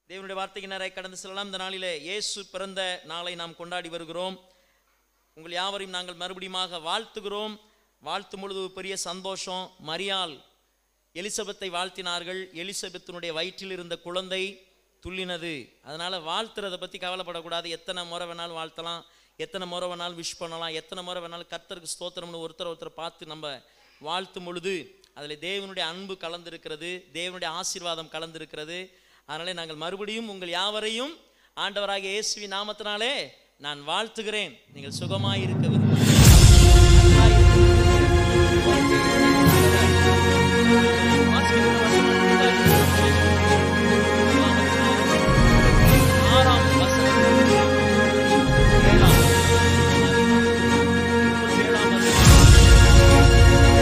தேவனுடைய வார்த்தைக்கு நேராக கடந்து செல்லலாம் இந்த நாளிலே இயேசு பிறந்த நாளை நாம் கொண்டாடி வருகிறோம் உங்கள் யாவரையும் நாங்கள் மறுபடியுமாக வாழ்த்துகிறோம் வாழ்த்தும் பொழுது ஒரு பெரிய சந்தோஷம் மரியாள் எலிசபெத்தை வாழ்த்தினார்கள் எலிசபெத்தினுடைய வயிற்றில் இருந்த குழந்தை துள்ளினது அதனால வாழ்த்துறதை பற்றி கவலைப்படக்கூடாது எத்தனை முறை வேணாலும் வாழ்த்தலாம் எத்தனை முறை வேணாலும் விஷ் பண்ணலாம் எத்தனை முறை வேணாலும் கர்த்தருக்கு ஸ்தோத்திரம்னு ஒருத்தர் ஒருத்தர் பார்த்து நம்ம வாழ்த்தும் பொழுது அதில் தேவனுடைய அன்பு கலந்திருக்கிறது தேவனுடைய ஆசீர்வாதம் கலந்திருக்கிறது அதனாலே நாங்கள் மறுபடியும் உங்கள் யாவரையும் ஆண்டவராகிய இயேசுவி நாமத்தினாலே நான் வாழ்த்துகிறேன் நீங்கள் சுகமாய் இருக்க விரும்புகிறேன் ஆறாம் வசனம் ஏழாம் ஏழாம் வசனம்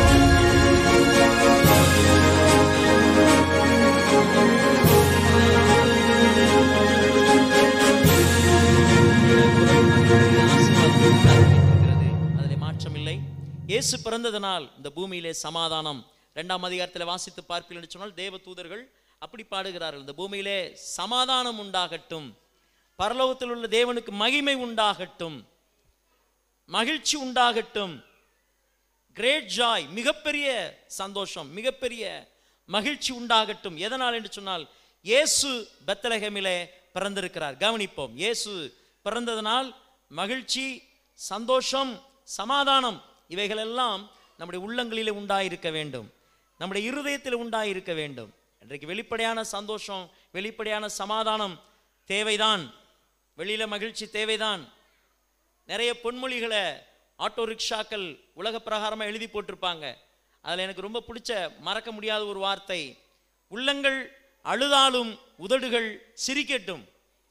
அதில் மாற்றமில்லை இயேசு பிறந்ததனால் இந்த பூமியிலே சமாதானம் இரண்டாம் அதிகாரத்தில் வாசித்து பார்ப்பீர்கள் என்று சொன்னால் தேவ தூதர்கள் அப்படி பாடுகிறார்கள் இந்த பூமியிலே சமாதானம் உண்டாகட்டும் பரலோகத்தில் உள்ள தேவனுக்கு மகிமை உண்டாகட்டும் மகிழ்ச்சி உண்டாகட்டும் கிரேட் ஜாய் மிகப்பெரிய சந்தோஷம் மிகப்பெரிய மகிழ்ச்சி உண்டாகட்டும் எதனால் என்று சொன்னால் இயேசு பெத்தலகமிலே பிறந்திருக்கிறார் கவனிப்போம் இயேசு பிறந்ததனால் மகிழ்ச்சி சந்தோஷம் சமாதானம் இவைகளெல்லாம் நம்முடைய உள்ளங்களிலே உண்டாயிருக்க வேண்டும் நம்முடைய இருதயத்தில் உண்டாயிருக்க வேண்டும் இன்றைக்கு வெளிப்படையான சந்தோஷம் வெளிப்படையான சமாதானம் தேவைதான் வெளியில மகிழ்ச்சி தேவைதான் நிறைய பொன்மொழிகளை ஆட்டோ ரிக்ஷாக்கள் உலக பிரகாரமாக எழுதி போட்டிருப்பாங்க அதில் எனக்கு ரொம்ப பிடிச்ச மறக்க முடியாத ஒரு வார்த்தை உள்ளங்கள் அழுதாலும் உதடுகள் சிரிக்கட்டும்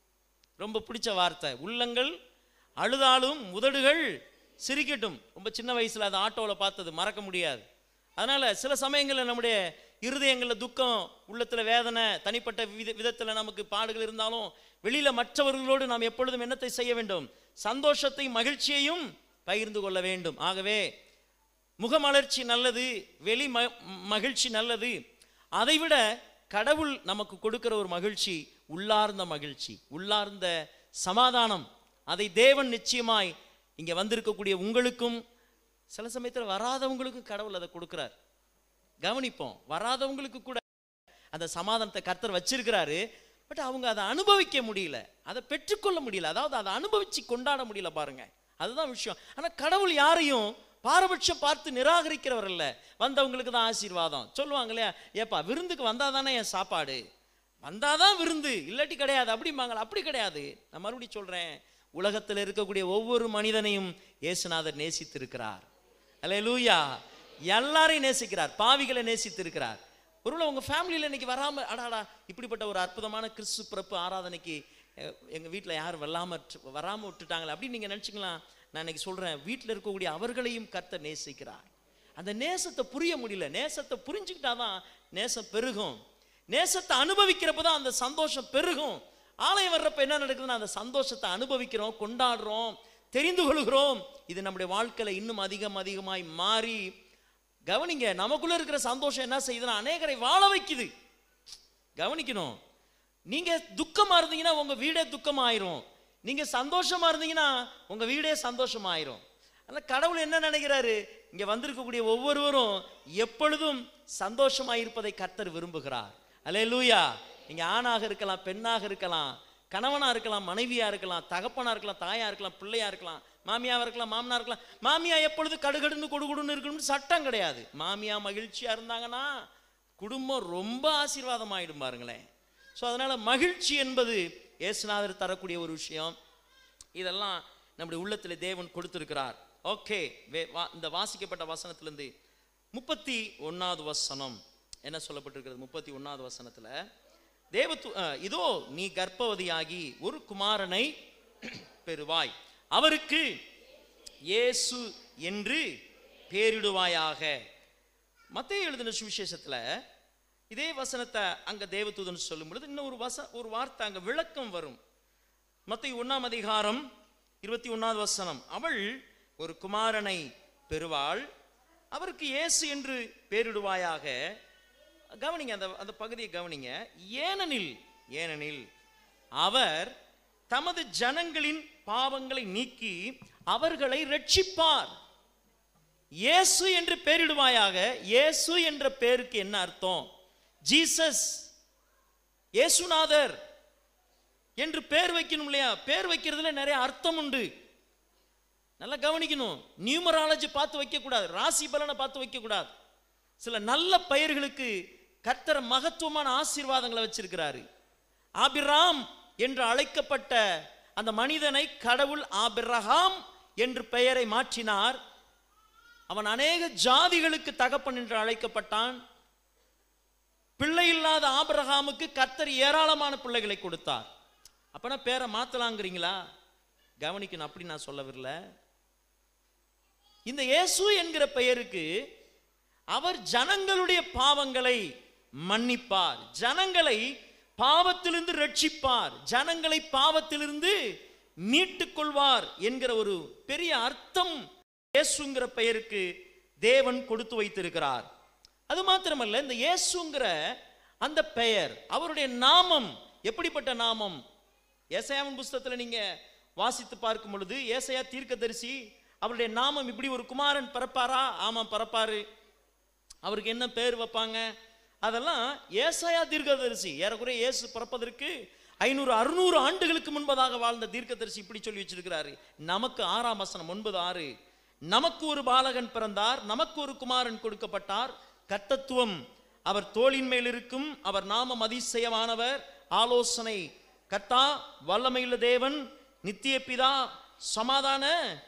ரொம்ப பிடிச்ச வார்த்தை உள்ளங்கள் அழுதாலும் உதடுகள் சிரிக்கட்டும் ரொம்ப சின்ன வயசில் அது ஆட்டோவில் பார்த்தது மறக்க முடியாது அதனால் சில சமயங்களில் நம்முடைய இருதயங்களில் துக்கம் உள்ளத்தில் வேதனை தனிப்பட்ட வித விதத்தில் நமக்கு பாடுகள் இருந்தாலும் வெளியில் மற்றவர்களோடு நாம் எப்பொழுதும் என்னத்தை செய்ய வேண்டும் சந்தோஷத்தையும் மகிழ்ச்சியையும் பகிர்ந்து கொள்ள வேண்டும் ஆகவே முகமலர்ச்சி நல்லது வெளி ம மகிழ்ச்சி நல்லது அதைவிட கடவுள் நமக்கு கொடுக்கிற ஒரு மகிழ்ச்சி உள்ளார்ந்த மகிழ்ச்சி உள்ளார்ந்த சமாதானம் அதை தேவன் நிச்சயமாய் இங்கே வந்திருக்கக்கூடிய உங்களுக்கும் சில சமயத்தில் வராதவங்களுக்கும் கடவுள் அதை கொடுக்கிறார் கவனிப்போம் வராதவங்களுக்கு கூட அந்த சமாதானத்தை கர்த்தர் வச்சிருக்கிறாரு பட் அவங்க அதை அனுபவிக்க முடியல அதை பெற்றுக்கொள்ள முடியல அதாவது அதை அனுபவிச்சு கொண்டாட முடியல பாருங்க அதுதான் விஷயம் ஆனால் கடவுள் யாரையும் பாரபட்சம் பார்த்து நிராகரிக்கிறவர் இல்ல வந்தவங்களுக்கு தான் ஆசீர்வாதம் சொல்லுவாங்க இல்லையா ஏப்பா விருந்துக்கு வந்தால் தானே என் சாப்பாடு வந்தாதான் விருந்து இல்லாட்டி கிடையாது அப்படிம்பாங்களா அப்படி கிடையாது நான் மறுபடியும் சொல்றேன் உலகத்தில் இருக்கக்கூடிய ஒவ்வொரு மனிதனையும் இயேசுநாதர் நேசித்திருக்கிறார் அல்ல லூயா எல்லாரையும் நேசிக்கிறார் பாவிகளை நேசித்திருக்கிறார் ஒருவேளை உங்க ஃபேமிலியில் இன்னைக்கு வராம அடாடா இப்படிப்பட்ட ஒரு அற்புதமான கிறிஸ்து பிறப்பு ஆராதனைக்கு அஹ், எங்க வீட்டில் யாரும் வராம வராம விட்டுட்டாங்களே அப்படின்னு நீங்க நினைச்சுக்கலாம் நான் இன்னைக்கு சொல்றேன் வீட்டில் இருக்கக்கூடிய அவர்களையும் கர்த்தர் நேசிக்கிறார் அந்த நேசத்தை புரிய முடியல நேசத்தை புரிஞ்சுக்கிட்டாதான் நேசம் பெருகும் நேசத்தை அனுபவிக்கிறப்ப தான் அந்த சந்தோஷம் பெருகும் ஆலயம் வர்றப்ப என்ன நடக்குதுன்னா அந்த சந்தோஷத்தை அனுபவிக்கிறோம் கொண்டாடுறோம் தெரிந்து கொள்கிறோம் இது நம்முடைய வாழ்க்கையில இன்னும் அதிகம் அதிகமாய் மாறி கவனிங்க நமக்குள்ள இருக்கிற சந்தோஷம் என்ன செய்யுதுன்னா அநேகரை வாழ வைக்குது கவனிக்கணும் நீங்க துக்கமா இருந்தீங்கன்னா உங்க வீடே துக்கமாயிரும் நீங்க சந்தோஷமா இருந்தீங்கன்னா உங்க வீடே சந்தோஷமாயிரும் ஆனா கடவுள் என்ன நினைக்கிறாரு இங்க வந்திருக்கக்கூடிய ஒவ்வொருவரும் எப்பொழுதும் சந்தோஷமா இருப்பதை கர்த்தர் விரும்புகிறார் அல்லே லூயா நீங்க ஆணாக இருக்கலாம் பெண்ணாக இருக்கலாம் கணவனா இருக்கலாம் மனைவியா இருக்கலாம் தகப்பனா இருக்கலாம் தாயா இருக்கலாம் பிள்ளையா இருக்கலாம் மாமியாவா இருக்கலாம் மாமனா இருக்கலாம் மாமியா எப்பொழுது கடுகடுன்னு கொடுகுடுன்னு இருக்கணும்னு சட்டம் கிடையாது மாமியா மகிழ்ச்சியா இருந்தாங்கன்னா குடும்பம் ரொம்ப ஆசீர்வாதம் ஆயிடும் பாருங்களேன் ஸோ அதனால மகிழ்ச்சி என்பது இயேசுநாதர் தரக்கூடிய ஒரு விஷயம் இதெல்லாம் நம்முடைய உள்ளத்தில் தேவன் கொடுத்திருக்கிறார் ஓகே இந்த வாசிக்கப்பட்ட வசனத்திலிருந்து முப்பத்தி ஒன்னாவது வசனம் என்ன சொல்லப்பட்டிருக்கிறது முப்பத்தி ஒன்னாவது வசனத்துல தேவத்து அஹ், இதோ நீ கர்ப்பவதியாகி ஒரு குமாரனை பெறுவாய் அவருக்கு இயேசு என்று பேரிடுவாயாக மத்தேயு எழுதின சுவிசேஷத்துல இதே வசனத்தை அங்க தேவதூதன் சொல்லும் பொழுது இன்னும் ஒரு வச ஒரு வார்த்தை அங்க விளக்கம் வரும் மத்திய ஒண்ணாம் அதிகாரம் இருபத்தி ஒண்ணாவது வசனம் அவள் ஒரு குமாரனை பெறுவாள் அவருக்கு இயேசு என்று பேரிடுவாயாக கவனிங்க அந்த அந்த பகுதியை கவனிங்க ஏனெனில் ஏனெனில் அவர் தமது ஜனங்களின் பாவங்களை நீக்கி அவர்களை ரட்சிப்பார் இயேசு என்று பெயரிடுவாயாக இயேசு என்ற பெயருக்கு என்ன அர்த்தம் ஜீசஸ் இயேசுநாதர் என்று பேர் வைக்கணும் இல்லையா பேர் வைக்கிறதுல நிறைய அர்த்தம் உண்டு நல்லா கவனிக்கணும் நியூமராலஜி பார்த்து வைக்கக்கூடாது ராசி பலனை பார்த்து வைக்கக்கூடாது சில நல்ல பெயர்களுக்கு கர்த்தர் மகத்துவமான ஆசீர்வாதங்களை வச்சிருக்கிறாரு ஆபிராம் என்று அழைக்கப்பட்ட அந்த மனிதனை கடவுள் ஆபிரகாம் என்று பெயரை மாற்றினார் அவன் அநேக ஜாதிகளுக்கு தகப்பன் என்று அழைக்கப்பட்டான் பிள்ளை இல்லாத ஆபிரகாமுக்கு கர்த்தர் ஏராளமான பிள்ளைகளை கொடுத்தார் அப்பனா பேரை மாத்தலாங்கிறீங்களா கவனிக்கணும் அப்படி நான் சொல்ல வரல இந்த இயேசு என்கிற பெயருக்கு அவர் ஜனங்களுடைய பாவங்களை மன்னிப்பார் ஜனங்களை பாவத்திலிருந்து ரட்சிப்பார் ஜனங்களை பாவத்திலிருந்து மீட்டுக் கொள்வார் என்கிற ஒரு பெரிய அர்த்தம் இயேசுங்கிற பெயருக்கு தேவன் கொடுத்து வைத்திருக்கிறார் அது மாத்திரமல்ல இந்த இயேசுங்கிற அந்த பெயர் அவருடைய நாமம் எப்படிப்பட்ட நாமம் ஏசாயாவின் புஸ்தகத்தில் நீங்க வாசித்து பார்க்கும் பொழுது ஏசாயா தீர்க்கதரிசி அவருடைய நாமம் இப்படி ஒரு குமாரன் பிறப்பாரா ஆமாம் பிறப்பாரு அவருக்கு என்ன பேர் வைப்பாங்க அதெல்லாம் ஏசாயா தீர்க்கதரிசி ஏறக்குறைய இயேசு பிறப்பதற்கு ஐநூறு அறுநூறு ஆண்டுகளுக்கு முன்பதாக வாழ்ந்த தீர்க்கதரிசி இப்படி சொல்லி வச்சிருக்கிறாரு நமக்கு ஆறாம் வசனம் ஒன்பது ஆறு நமக்கு ஒரு பாலகன் பிறந்தார் நமக்கு ஒரு குமாரன் கொடுக்கப்பட்டார் கர்த்தத்துவம் அவர் தோளின் மேல் இருக்கும் அவர் நாமம் அதிசயமானவர் ஆலோசனை கர்த்தா வல்லமையுள்ள தேவன் நித்திய பிதா சமாதான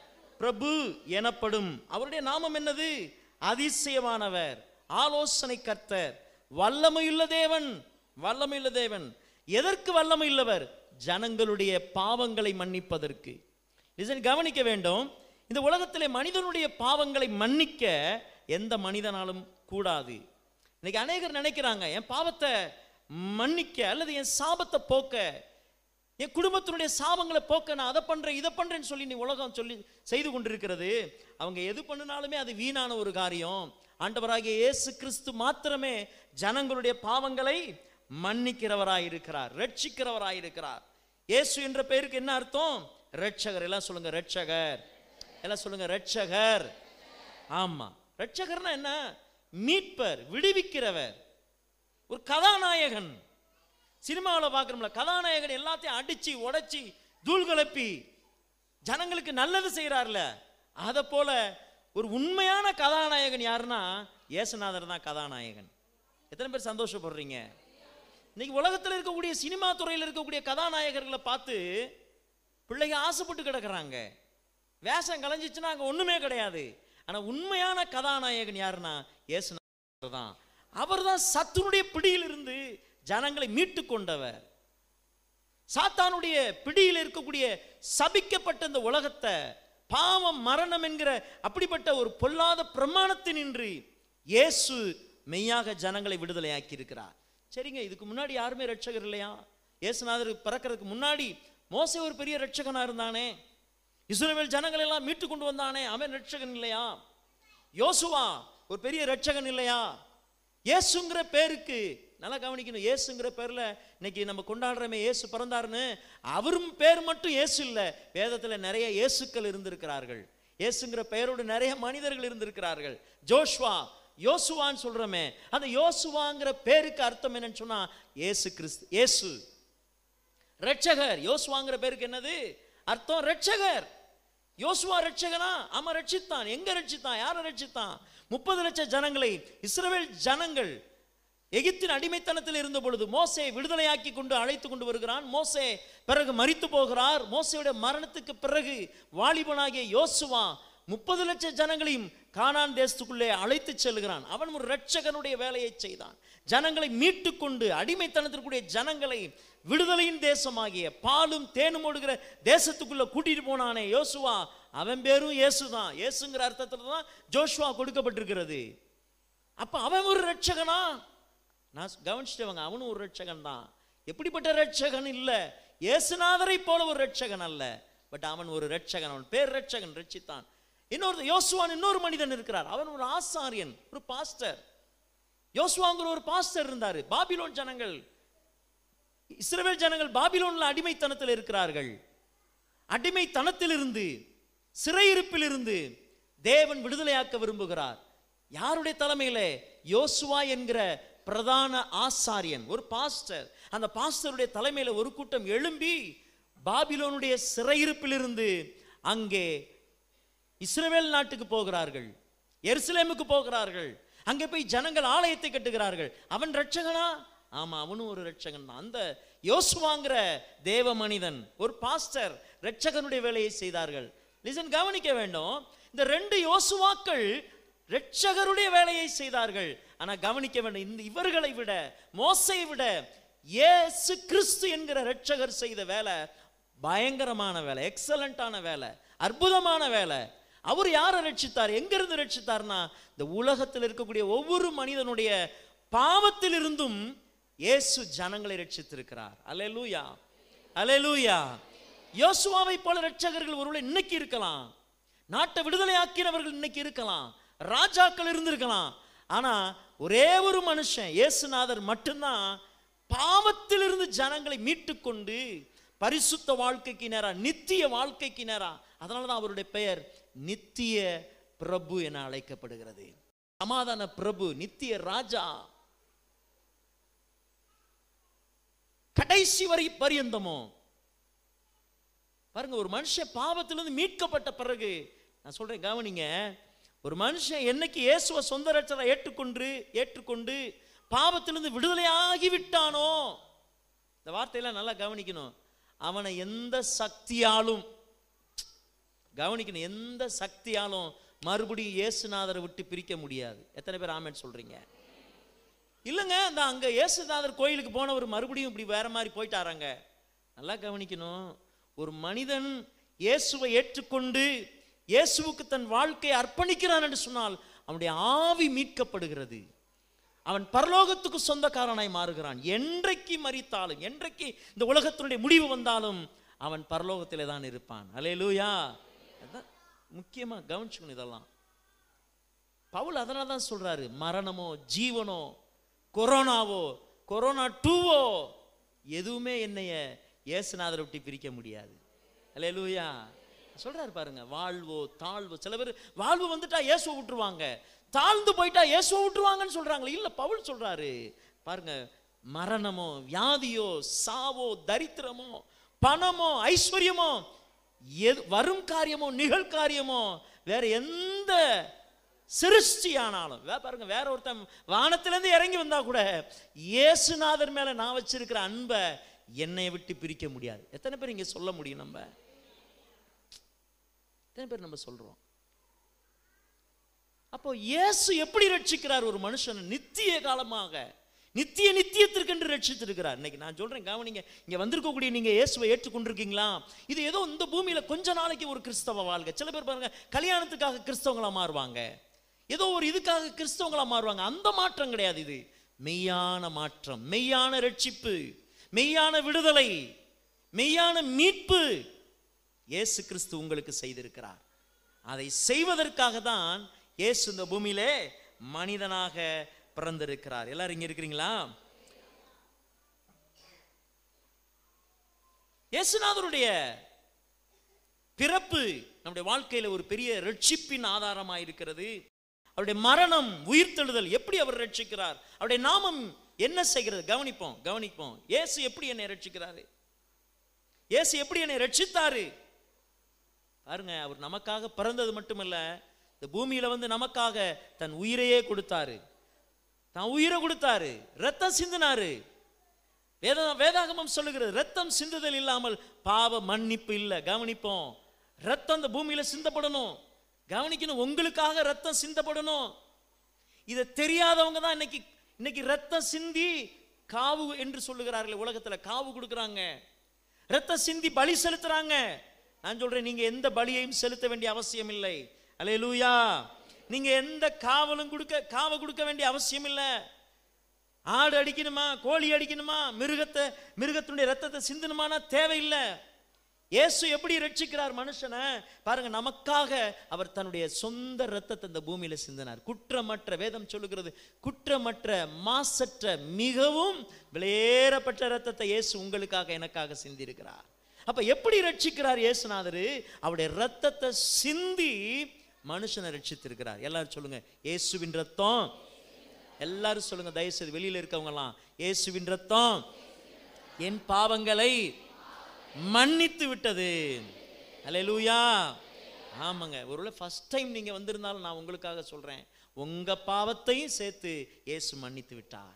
பிரபு எனப்படும் அவருடைய நாமம் என்னது அதிசயமானவர் ஆலோசனை கர்த்தர் வல்லமையுள்ள தேவன் வல்லமையுள்ள தேவன் எதற்கு வல்லமையுள்ளவர் ஜனங்களுடைய பாவங்களை மன்னிப்பதற்கு இதனை கவனிக்க வேண்டும் இந்த உலகத்திலே மனிதனுடைய பாவங்களை மன்னிக்க எந்த மனிதனாலும் கூடாது இன்னைக்கு அநேகர் நினைக்கிறாங்க என் பாவத்தை மன்னிக்க அல்லது என் சாபத்தை போக்க என் குடும்பத்தினுடைய சாபங்களை போக்க நான் அதை பண்றேன் இதை பண்றேன்னு சொல்லி நீ உலகம் சொல்லி செய்து கொண்டிருக்கிறது அவங்க எது பண்ணினாலுமே அது வீணான ஒரு காரியம் ஆண்டவராகிய இயேசு கிறிஸ்து மாத்திரமே ஜனங்களுடைய பாவங்களை மன்னிக்கிறவராய் இருக்கிறார் ரட்சிக்கிறவராய் இருக்கிறார் இயேசு என்ற பெயருக்கு என்ன அர்த்தம் ரட்சகர் எல்லாம் சொல்லுங்க ரட்சகர் எல்லாம் சொல்லுங்க ரட்சகர் ஆமா ரட்சகர்னா என்ன மீட்பர் விடுவிக்கிறவர் ஒரு கதாநாயகன் சினிமாவில் பார்க்குறோம்ல கதாநாயகன் எல்லாத்தையும் அடிச்சு உடைச்சி தூள் கிளப்பி ஜனங்களுக்கு நல்லது செய்கிறார்ல அதை போல ஒரு உண்மையான கதாநாயகன் யாருன்னா இயேசுநாதர் தான் கதாநாயகன் எத்தனை பேர் சந்தோஷப்படுறீங்க இன்னைக்கு உலகத்தில் இருக்கக்கூடிய சினிமா துறையில் இருக்கக்கூடிய கதாநாயகர்களை பார்த்து பிள்ளைங்க ஆசைப்பட்டு கிடக்குறாங்க வேஷம் கலைஞ்சிச்சுன்னா அங்கே ஒன்றுமே கிடையாது ஆனால் உண்மையான கதாநாயகன் யாருன்னா இயேசுநாதர் தான் அவர் தான் சத்துருடைய பிடியிலிருந்து ஜனங்களை மீட்டு கொண்டவர் சாத்தானுடைய பிடியில் இருக்கக்கூடிய சபிக்கப்பட்ட இந்த உலகத்தை பாவம் மரணம் என்கிற அப்படிப்பட்ட ஒரு பொல்லாத பிரமாணத்தினின்று இயேசு மெய்யாக ஜனங்களை விடுதலையாக்கி இருக்கிறார் சரிங்க இதுக்கு முன்னாடி யாருமே ரட்சகர் இல்லையா இயேசுநாதர் பிறக்கிறதுக்கு முன்னாடி மோசே ஒரு பெரிய ரட்சகனா இருந்தானே இஸ்ரவேல் ஜனங்களை எல்லாம் மீட்டு கொண்டு வந்தானே அவன் ரட்சகன் இல்லையா யோசுவா ஒரு பெரிய ரட்சகன் இல்லையா இயேசுங்கிற பேருக்கு நல்லா கவனிக்கணும் இயேசுங்கிற பேர்ல இன்னைக்கு நம்ம கொண்டாடுறோமே இயேசு பிறந்தாருன்னு அவரும் பேர் மட்டும் இயேசு இல்லை வேதத்துல நிறைய இயேசுக்கள் இருந்திருக்கிறார்கள் இயேசுங்கிற பெயரோடு நிறைய மனிதர்கள் இருந்திருக்கிறார்கள் ஜோஷ்வா யோசுவான்னு சொல்றோமே அந்த யோசுவாங்கிற பேருக்கு அர்த்தம் என்னன்னு சொன்னா இயேசு கிறிஸ்து இயேசு ரட்சகர் யோசுவாங்கிற பேருக்கு என்னது அர்த்தம் ரட்சகர் யோசுவா ரட்சகனா ஆமா ரட்சித்தான் எங்க ரட்சித்தான் யாரை ரட்சித்தான் முப்பது லட்சம் ஜனங்களை இஸ்ரவேல் ஜனங்கள் எகிப்தின் அடிமைத்தனத்தில் இருந்த பொழுது மோசே விடுதலையாக்கி கொண்டு அழைத்து கொண்டு வருகிறான் மோசே பிறகு மரித்து போகிறார் மோசையுடைய மரணத்துக்கு பிறகு வாலிபனாகிய யோசுவா முப்பது லட்சம் ஜனங்களையும் கானான் தேசத்துக்குள்ளே அழைத்து செல்கிறான் அவன் ஒரு இரட்சகனுடைய வேலையை செய்தான் ஜனங்களை மீட்டு கொண்டு அடிமைத்தனத்திற்குரிய ஜனங்களை விடுதலையின் தேசமாகிய பாலும் தேனும் ஓடுகிற தேசத்துக்குள்ள கூட்டிட்டு போனானே யோசுவா அவன் பேரும் இயேசு தான் இயேசுங்கிற அர்த்தத்துல தான் ஜோஷுவா கொடுக்கப்பட்டிருக்கிறது அப்ப அவன் ஒரு ரட்சகனா நான் கவனிச்சிட்டவங்க அவனும் ஒரு ரட்சகன் தான் எப்படிப்பட்ட ரட்சகன் இல்ல இயேசுநாதரை போல ஒரு ரட்சகன் அல்ல பட் அவன் ஒரு ரட்சகன் அவன் பேர் ரட்சகன் ரட்சித்தான் இன்னொரு யோசுவான் இன்னொரு மனிதன் இருக்கிறார் அவன் ஒரு ஆசாரியன் ஒரு பாஸ்டர் யோசுவாங்கிற ஒரு பாஸ்டர் இருந்தாரு பாபிலோன் ஜனங்கள் இஸ்ரவேல் ஜனங்கள் பாபிலோன்ல அடிமைத்தனத்தில் இருக்கிறார்கள் அடிமைத்தனத்திலிருந்து சிறையிருப்பிலிருந்து தேவன் விடுதலையாக்க விரும்புகிறார் யாருடைய தலைமையில யோசுவா என்கிற பிரதான ஆசாரியன் ஒரு பாஸ்டர் அந்த பாஸ்டருடைய தலைமையில ஒரு கூட்டம் எழும்பி பாபிலோனுடைய சிறையிருப்பிலிருந்து அங்கே இஸ்ரவேல் நாட்டுக்கு போகிறார்கள் எருசலேமுக்கு போகிறார்கள் அங்கே போய் ஜனங்கள் ஆலயத்தை கட்டுகிறார்கள் அவன் ரட்சகனா ஆமா அவனும் ஒரு ரட்சகன் தான் அந்த யோசுவாங்கிற தேவ மனிதன் ஒரு பாஸ்டர் ரட்சகனுடைய வேலையை செய்தார்கள் லிசன் கவனிக்க வேண்டும் இந்த ரெண்டு யோசுவாக்கள் ரட்சகருடைய வேலையை செய்தார்கள் ஆனா கவனிக்க வேண்டும் இந்த இவர்களை விட மோசை விட இயேசு கிறிஸ்து என்கிற ரட்சகர் செய்த வேலை பயங்கரமான வேலை எக்ஸலண்டான வேலை அற்புதமான வேலை அவர் யாரை ரட்சித்தார் எங்கிருந்து ரட்சித்தார்னா இந்த உலகத்தில் இருக்கக்கூடிய ஒவ்வொரு மனிதனுடைய பாவத்திலிருந்தும் இயேசு ஜனங்களை ரட்சித்திருக்கிறார் அல்லேலூயா அல்லேலூயா யோசுவாவை போல ரட்சகர்கள் ஒருவேளை இன்னைக்கு இருக்கலாம் நாட்டை விடுதலை ஆக்கினவர்கள் இன்னைக்கு இருக்கலாம் ராஜாக்கள் இருந்திருக்கலாம் ஆனா ஒரே ஒரு மனுஷன் இயேசுநாதர் மட்டும்தான் பாவத்திலிருந்து ஜனங்களை மீட்டுக்கொண்டு பரிசுத்த வாழ்க்கைக்கு நேரா நித்திய வாழ்க்கைக்கு நேரா அதனால தான் அவருடைய பெயர் நித்திய பிரபு என அழைக்கப்படுகிறது சமாதான பிரபு நித்திய ராஜா கடைசி வரை பரியந்தமோ பாருங்க ஒரு மனுஷன் பாவத்திலிருந்து மீட்கப்பட்ட பிறகு நான் சொல்றேன் கவனிங்க ஒரு மனுஷன் என்னைக்கு இயேசுவை சொந்த ரட்சரை ஏற்றுக்கொண்டு ஏற்றுக்கொண்டு பாவத்திலிருந்து விடுதலையாகி விட்டானோ இந்த வார்த்தையெல்லாம் நல்லா கவனிக்கணும் அவனை எந்த சக்தியாலும் கவனிக்கணும் எந்த சக்தியாலும் மறுபடியும் இயேசுநாதரை விட்டு பிரிக்க முடியாது எத்தனை பேர் ஆமென் சொல்றீங்க இல்லைங்க இந்த அங்க இயேசுநாதர் கோயிலுக்கு போனவர் மறுபடியும் இப்படி வேற மாதிரி போயிட்டாராங்க நல்லா கவனிக்கணும் ஒரு மனிதன் இயேசுவை ஏற்றுக்கொண்டு இயேசுவுக்கு தன் வாழ்க்கையை அர்ப்பணிக்கிறான் என்று சொன்னால் அவனுடைய ஆவி மீட்கப்படுகிறது அவன் பரலோகத்துக்கு சொந்தக்காரனாய் மாறுகிறான் என்றைக்கு மறித்தாலும் என்றைக்கு இந்த உலகத்தினுடைய முடிவு வந்தாலும் அவன் பரலோகத்திலே தான் இருப்பான் அலேலூயா அதான் முக்கியமா கவனிச்சுக்கணும் இதெல்லாம் பவுல் அதனால தான் சொல்றாரு மரணமோ ஜீவனோ கொரோனாவோ கொரோனா டூவோ எதுவுமே என்னைய இயேசுநாதரை விட்டு பிரிக்க முடியாது அல்லேலூயா சொல்றாரு பாருங்க வாழ்வோ தாழ்வோ சில பேர் வாழ்வு வந்துட்டா இயேசுவை விட்டுருவாங்க தாழ்ந்து போயிட்டா இயேசுவை விட்டுருவாங்கன்னு சொல்றாங்களே இல்ல பவுல் சொல்றாரு பாருங்க மரணமோ வியாதியோ சாவோ தரித்திரமோ பணமோ ஐஸ்வர்யமோ எது வரும் காரியமோ நிகழ்காரியமோ வேற எந்த சிருஷ்டியானாலும் வே பாருங்க வேற ஒருத்தன் வானத்திலிருந்து இறங்கி வந்தா கூட இயேசுநாதர் மேல நான் வச்சிருக்கிற அன்பை என்னை விட்டு பிரிக்க முடியாது எத்தனை பேர் இங்க சொல்ல முடியும் நம்ம எத்தனை பேர் நம்ம சொல்றோம் அப்போ இயேசு எப்படி ரட்சிக்கிறார் ஒரு மனுஷனை நித்திய காலமாக நித்திய நித்தியத்திற்கென்று ரட்சித்திருக்கிறார் இன்னைக்கு நான் சொல்றேன் கவனிங்க இங்க வந்திருக்கக்கூடிய நீங்க இயேசுவை ஏற்றுக்கொண்டிருக்கீங்களா இது ஏதோ இந்த பூமியில கொஞ்ச நாளைக்கு ஒரு கிறிஸ்தவ வாழ்க்கை சில பேர் பாருங்க கல்யாணத்துக்காக கிறிஸ்தவங்களா மாறுவாங்க ஏதோ ஒரு இதுக்காக கிறிஸ்தவங்களா மாறுவாங்க அந்த மாற்றம் கிடையாது இது மெய்யான மாற்றம் மெய்யான ரட்சிப்பு மெய்யான விடுதலை மெய்யான மீட்பு இயேசு கிறிஸ்து உங்களுக்கு செய்திருக்கிறார் அதை செய்வதற்காக தான் இயேசு இந்த பூமியிலே மனிதனாக பிறந்திருக்கிறார் எல்லாரும் இங்க இருக்கிறீங்களா இயேசுநாதருடைய பிறப்பு நம்முடைய வாழ்க்கையில ஒரு பெரிய ரட்சிப்பின் ஆதாரமாக இருக்கிறது அவருடைய மரணம் உயிர்த்தெழுதல் எப்படி அவர் ரட்சிக்கிறார் அவருடைய நாமம் என்ன செய்கிறது கவனிப்போம் கவனிப்போம் இயேசு எப்படி என்னை ரட்சிக்கிறாரு இயேசு எப்படி என்னை ரட்சித்தாரு பாருங்க அவர் நமக்காக பிறந்தது மட்டுமல்ல இந்த பூமியில வந்து நமக்காக தன் உயிரையே கொடுத்தாரு தன் உயிரை கொடுத்தாரு ரத்தம் சிந்தினாரு வேத வேதாகமம் சொல்லுகிறது ரத்தம் சிந்துதல் இல்லாமல் பாவ மன்னிப்பு இல்லை கவனிப்போம் ரத்தம் இந்த பூமியில சிந்தப்படணும் கவனிக்கணும் உங்களுக்காக ரத்தம் சிந்தப்படணும் இதை தெரியாதவங்க தான் இன்னைக்கு இன்னைக்கு ரத்தம் சிந்தி காவு என்று சொல்லுகிறார்கள் உலகத்துல காவு கொடுக்குறாங்க ரத்தம் சிந்தி பலி செலுத்துறாங்க நான் சொல்றேன் நீங்க எந்த பலியையும் செலுத்த வேண்டிய அவசியம் இல்லை அல்லேலூயா நீங்க எந்த காவலும் கொடுக்க காவ கொடுக்க வேண்டிய அவசியம் இல்லை ஆடு அடிக்கணுமா கோழி அடிக்கணுமா மிருகத்தை மிருகத்தினுடைய ரத்தத்தை சிந்தணுமானா தேவையில்லை இயேசு எப்படி ரட்சிக்கிறார் மனுஷனை பாருங்க நமக்காக அவர் தன்னுடைய சொந்த ரத்தத்தை இந்த பூமியில சிந்தினார் குற்றமற்ற வேதம் சொல்லுகிறது குற்றமற்ற மாசற்ற மிகவும் விலையேறப்பட்ட ரத்தத்தை இயேசு உங்களுக்காக எனக்காக சிந்தியிருக்கிறார் அப்ப எப்படி ரட்சிக்கிறார் இயேசுநாதர் அவருடைய ரத்தத்தை சிந்தி மனுஷனை ரட்சித்திருக்கிறார் எல்லாரும் சொல்லுங்க இயேசுவின் ரத்தம் எல்லாரும் சொல்லுங்க தயவுசெய்து வெளியில இருக்கவங்கலாம் இயேசுவின் ரத்தம் என் பாவங்களை மன்னித்து விட்டது அல்லேலூயா ஆமாங்க ஒருவேளை ஃபர்ஸ்ட் டைம் நீங்க வந்திருந்தாலும் நான் உங்களுக்காக சொல்றேன் உங்க பாவத்தையும் சேர்த்து இயேசு மன்னித்து விட்டார்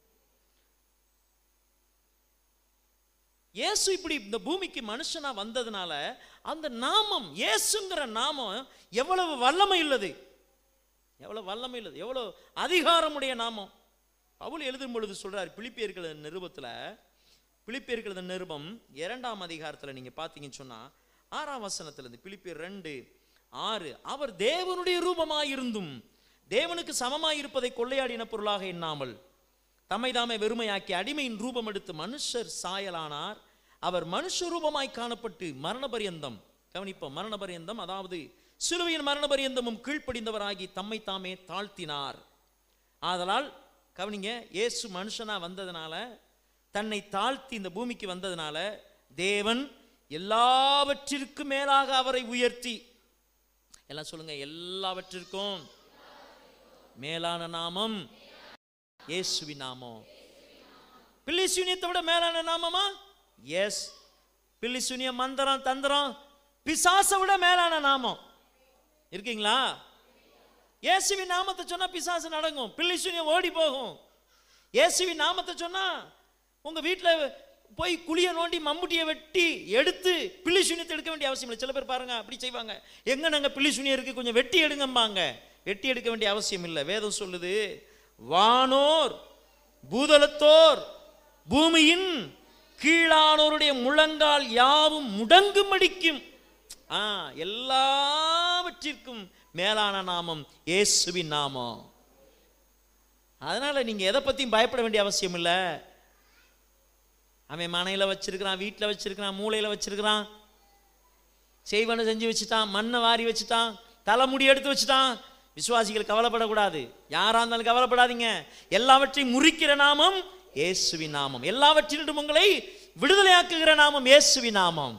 இயேசு இப்படி இந்த பூமிக்கு மனுஷனா வந்ததுனால அந்த நாமம் இயேசுங்கிற நாமம் எவ்வளவு வல்லமை உள்ளது எவ்வளவு வல்லமை உள்ளது எவ்வளவு அதிகாரமுடைய நாமம் பவுல் எழுதும் பொழுது சொல்றார் பிலிப்பியர்கள் நிருபத்துல பிலிப்பியர்கள் நிருபம் இரண்டாம் அதிகாரத்துல நீங்க பார்த்தீங்கன்னு சொன்னா ஆறாம் வசனத்துல இருந்து பிலிப்பியர் ரெண்டு ஆறு அவர் தேவனுடைய ரூபமாயிருந்தும் தேவனுக்கு சமமாயிருப்பதை கொள்ளையாடின பொருளாக எண்ணாமல் தம்மை தாமே வெறுமையாக்கி அடிமையின் ரூபம் எடுத்து மனுஷர் சாயலானார் அவர் மனுஷ ரூபமாய் காணப்பட்டு மரண பரியந்தம் கவனிப்போம் மரண பரியந்தம் அதாவது சிலுவையின் மரண பரியந்தமும் கீழ்ப்படிந்தவராகி தம்மை தாமே தாழ்த்தினார் ஆதலால் கவனிங்க இயேசு மனுஷனா வந்ததுனால தன்னை தாழ்த்தி இந்த பூமிக்கு வந்ததுனால தேவன் எல்லாவற்றிற்கும் மேலாக அவரை உயர்த்தி எல்லாம் சொல்லுங்க எல்லாவற்றிற்கும் மேலான நாமம் இயேசுவின் நாமம் பில்லி சூனியத்தை விட மேலான நாமமா எஸ் பில்லி சூனியம் மந்திரம் தந்திரம் பிசாசை விட மேலான நாமம் இருக்கீங்களா இயேசுவின் நாமத்தை சொன்னா பிசாசு நடங்கும் பில்லி சூனியம் ஓடி போகும் இயேசுவின் நாமத்தை சொன்னா உங்க வீட்டுல போய் குழிய நோண்டி மம்முட்டியை வெட்டி எடுத்து பில்லி சூனியத்தை எடுக்க வேண்டிய அவசியம் இல்லை சில பேர் பாருங்க அப்படி செய்வாங்க எங்க நாங்க பில்லி சூனியம் இருக்கு கொஞ்சம் வெட்டி எடுங்கம்பாங்க வெட்டி எடுக்க வேண்டிய அவசியம் இல்லை வேதம் சொல்லுது வானோர் பூதலத்தோர் பூமியின் கீழானோருடைய முழங்கால் யாவும் முடங்குமடிக்கும் ஆ எல்லாவற்றிற்கும் மேலான நாமம் இயேசுவின் நாமம் அதனால நீங்க எதை பத்தியும் பயப்பட வேண்டிய அவசியம் இல்லை அவன் மனையில வச்சிருக்கிறான் வீட்டில் வச்சிருக்கிறான் மூளையில வச்சிருக்கிறான் செய்வனை செஞ்சு வச்சுட்டான் மண்ணை வாரி வச்சுட்டான் தலைமுடி எடுத்து வச்சுட்டான் விசுவாசிகள் கவலைப்படக்கூடாது யாரா இருந்தாலும் கவலைப்படாதீங்க எல்லாவற்றையும் முறிக்கிற நாமம் இயேசுவின் நாமம் எல்லாவற்றிலும் உங்களை விடுதலையாக்குகிற நாமம் இயேசுவின் நாமம்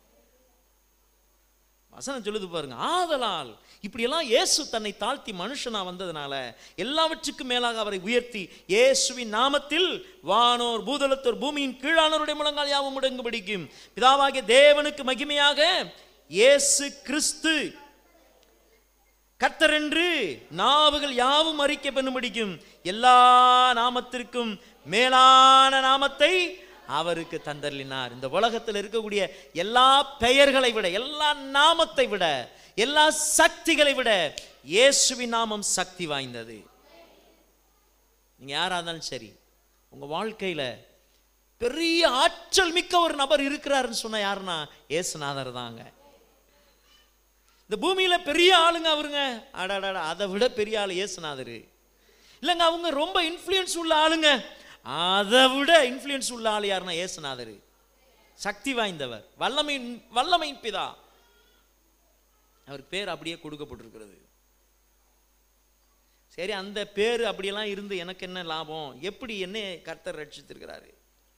வசனம் சொல்லுது பாருங்க ஆதலால் இப்படியெல்லாம் இயேசு தன்னை தாழ்த்தி மனுஷனா வந்ததுனால எல்லாவற்றுக்கும் மேலாக அவரை உயர்த்தி இயேசுவின் நாமத்தில் வானோர் பூதலத்தோர் பூமியின் கீழானோருடைய முழங்கால் யாவும் முடங்கு பிடிக்கும் பிதாவாகிய தேவனுக்கு மகிமையாக இயேசு கிறிஸ்து கர்த்தர் என்று நாவுகள் யாவும் அறிக்கை பண்ணும்படிக்கும் எல்லா நாமத்திற்கும் மேலான நாமத்தை அவருக்கு தந்தர்லினார் இந்த உலகத்தில் இருக்கக்கூடிய எல்லா பெயர்களை விட எல்லா நாமத்தை விட எல்லா சக்திகளை விட இயேசுவின் நாமம் சக்தி வாய்ந்தது நீங்க யாரா இருந்தாலும் சரி உங்க வாழ்க்கையில பெரிய ஆற்றல் மிக்க ஒரு நபர் இருக்கிறாருன்னு சொன்ன யாருன்னா இயேசுநாதர் தாங்க இந்த பூமியில பெரிய ஆளுங்க அவருங்க அடாடா அதை விட பெரிய ஆள் இயேசுநாதர் இல்லைங்க அவங்க ரொம்ப இன்ஃப்ளூயன்ஸ் உள்ள ஆளுங்க அதை விட இன்ஃப்ளூயன்ஸ் உள்ள ஆள் யாருன்னா இயேசுநாதர் சக்தி வாய்ந்தவர் வல்லமை வல்லமையின் பிதா அவருக்கு பேர் அப்படியே கொடுக்கப்பட்டிருக்கிறது சரி அந்த பேர் அப்படியெல்லாம் இருந்து எனக்கு என்ன லாபம் எப்படி என்ன கர்த்தர் ரட்சித்திருக்கிறாரு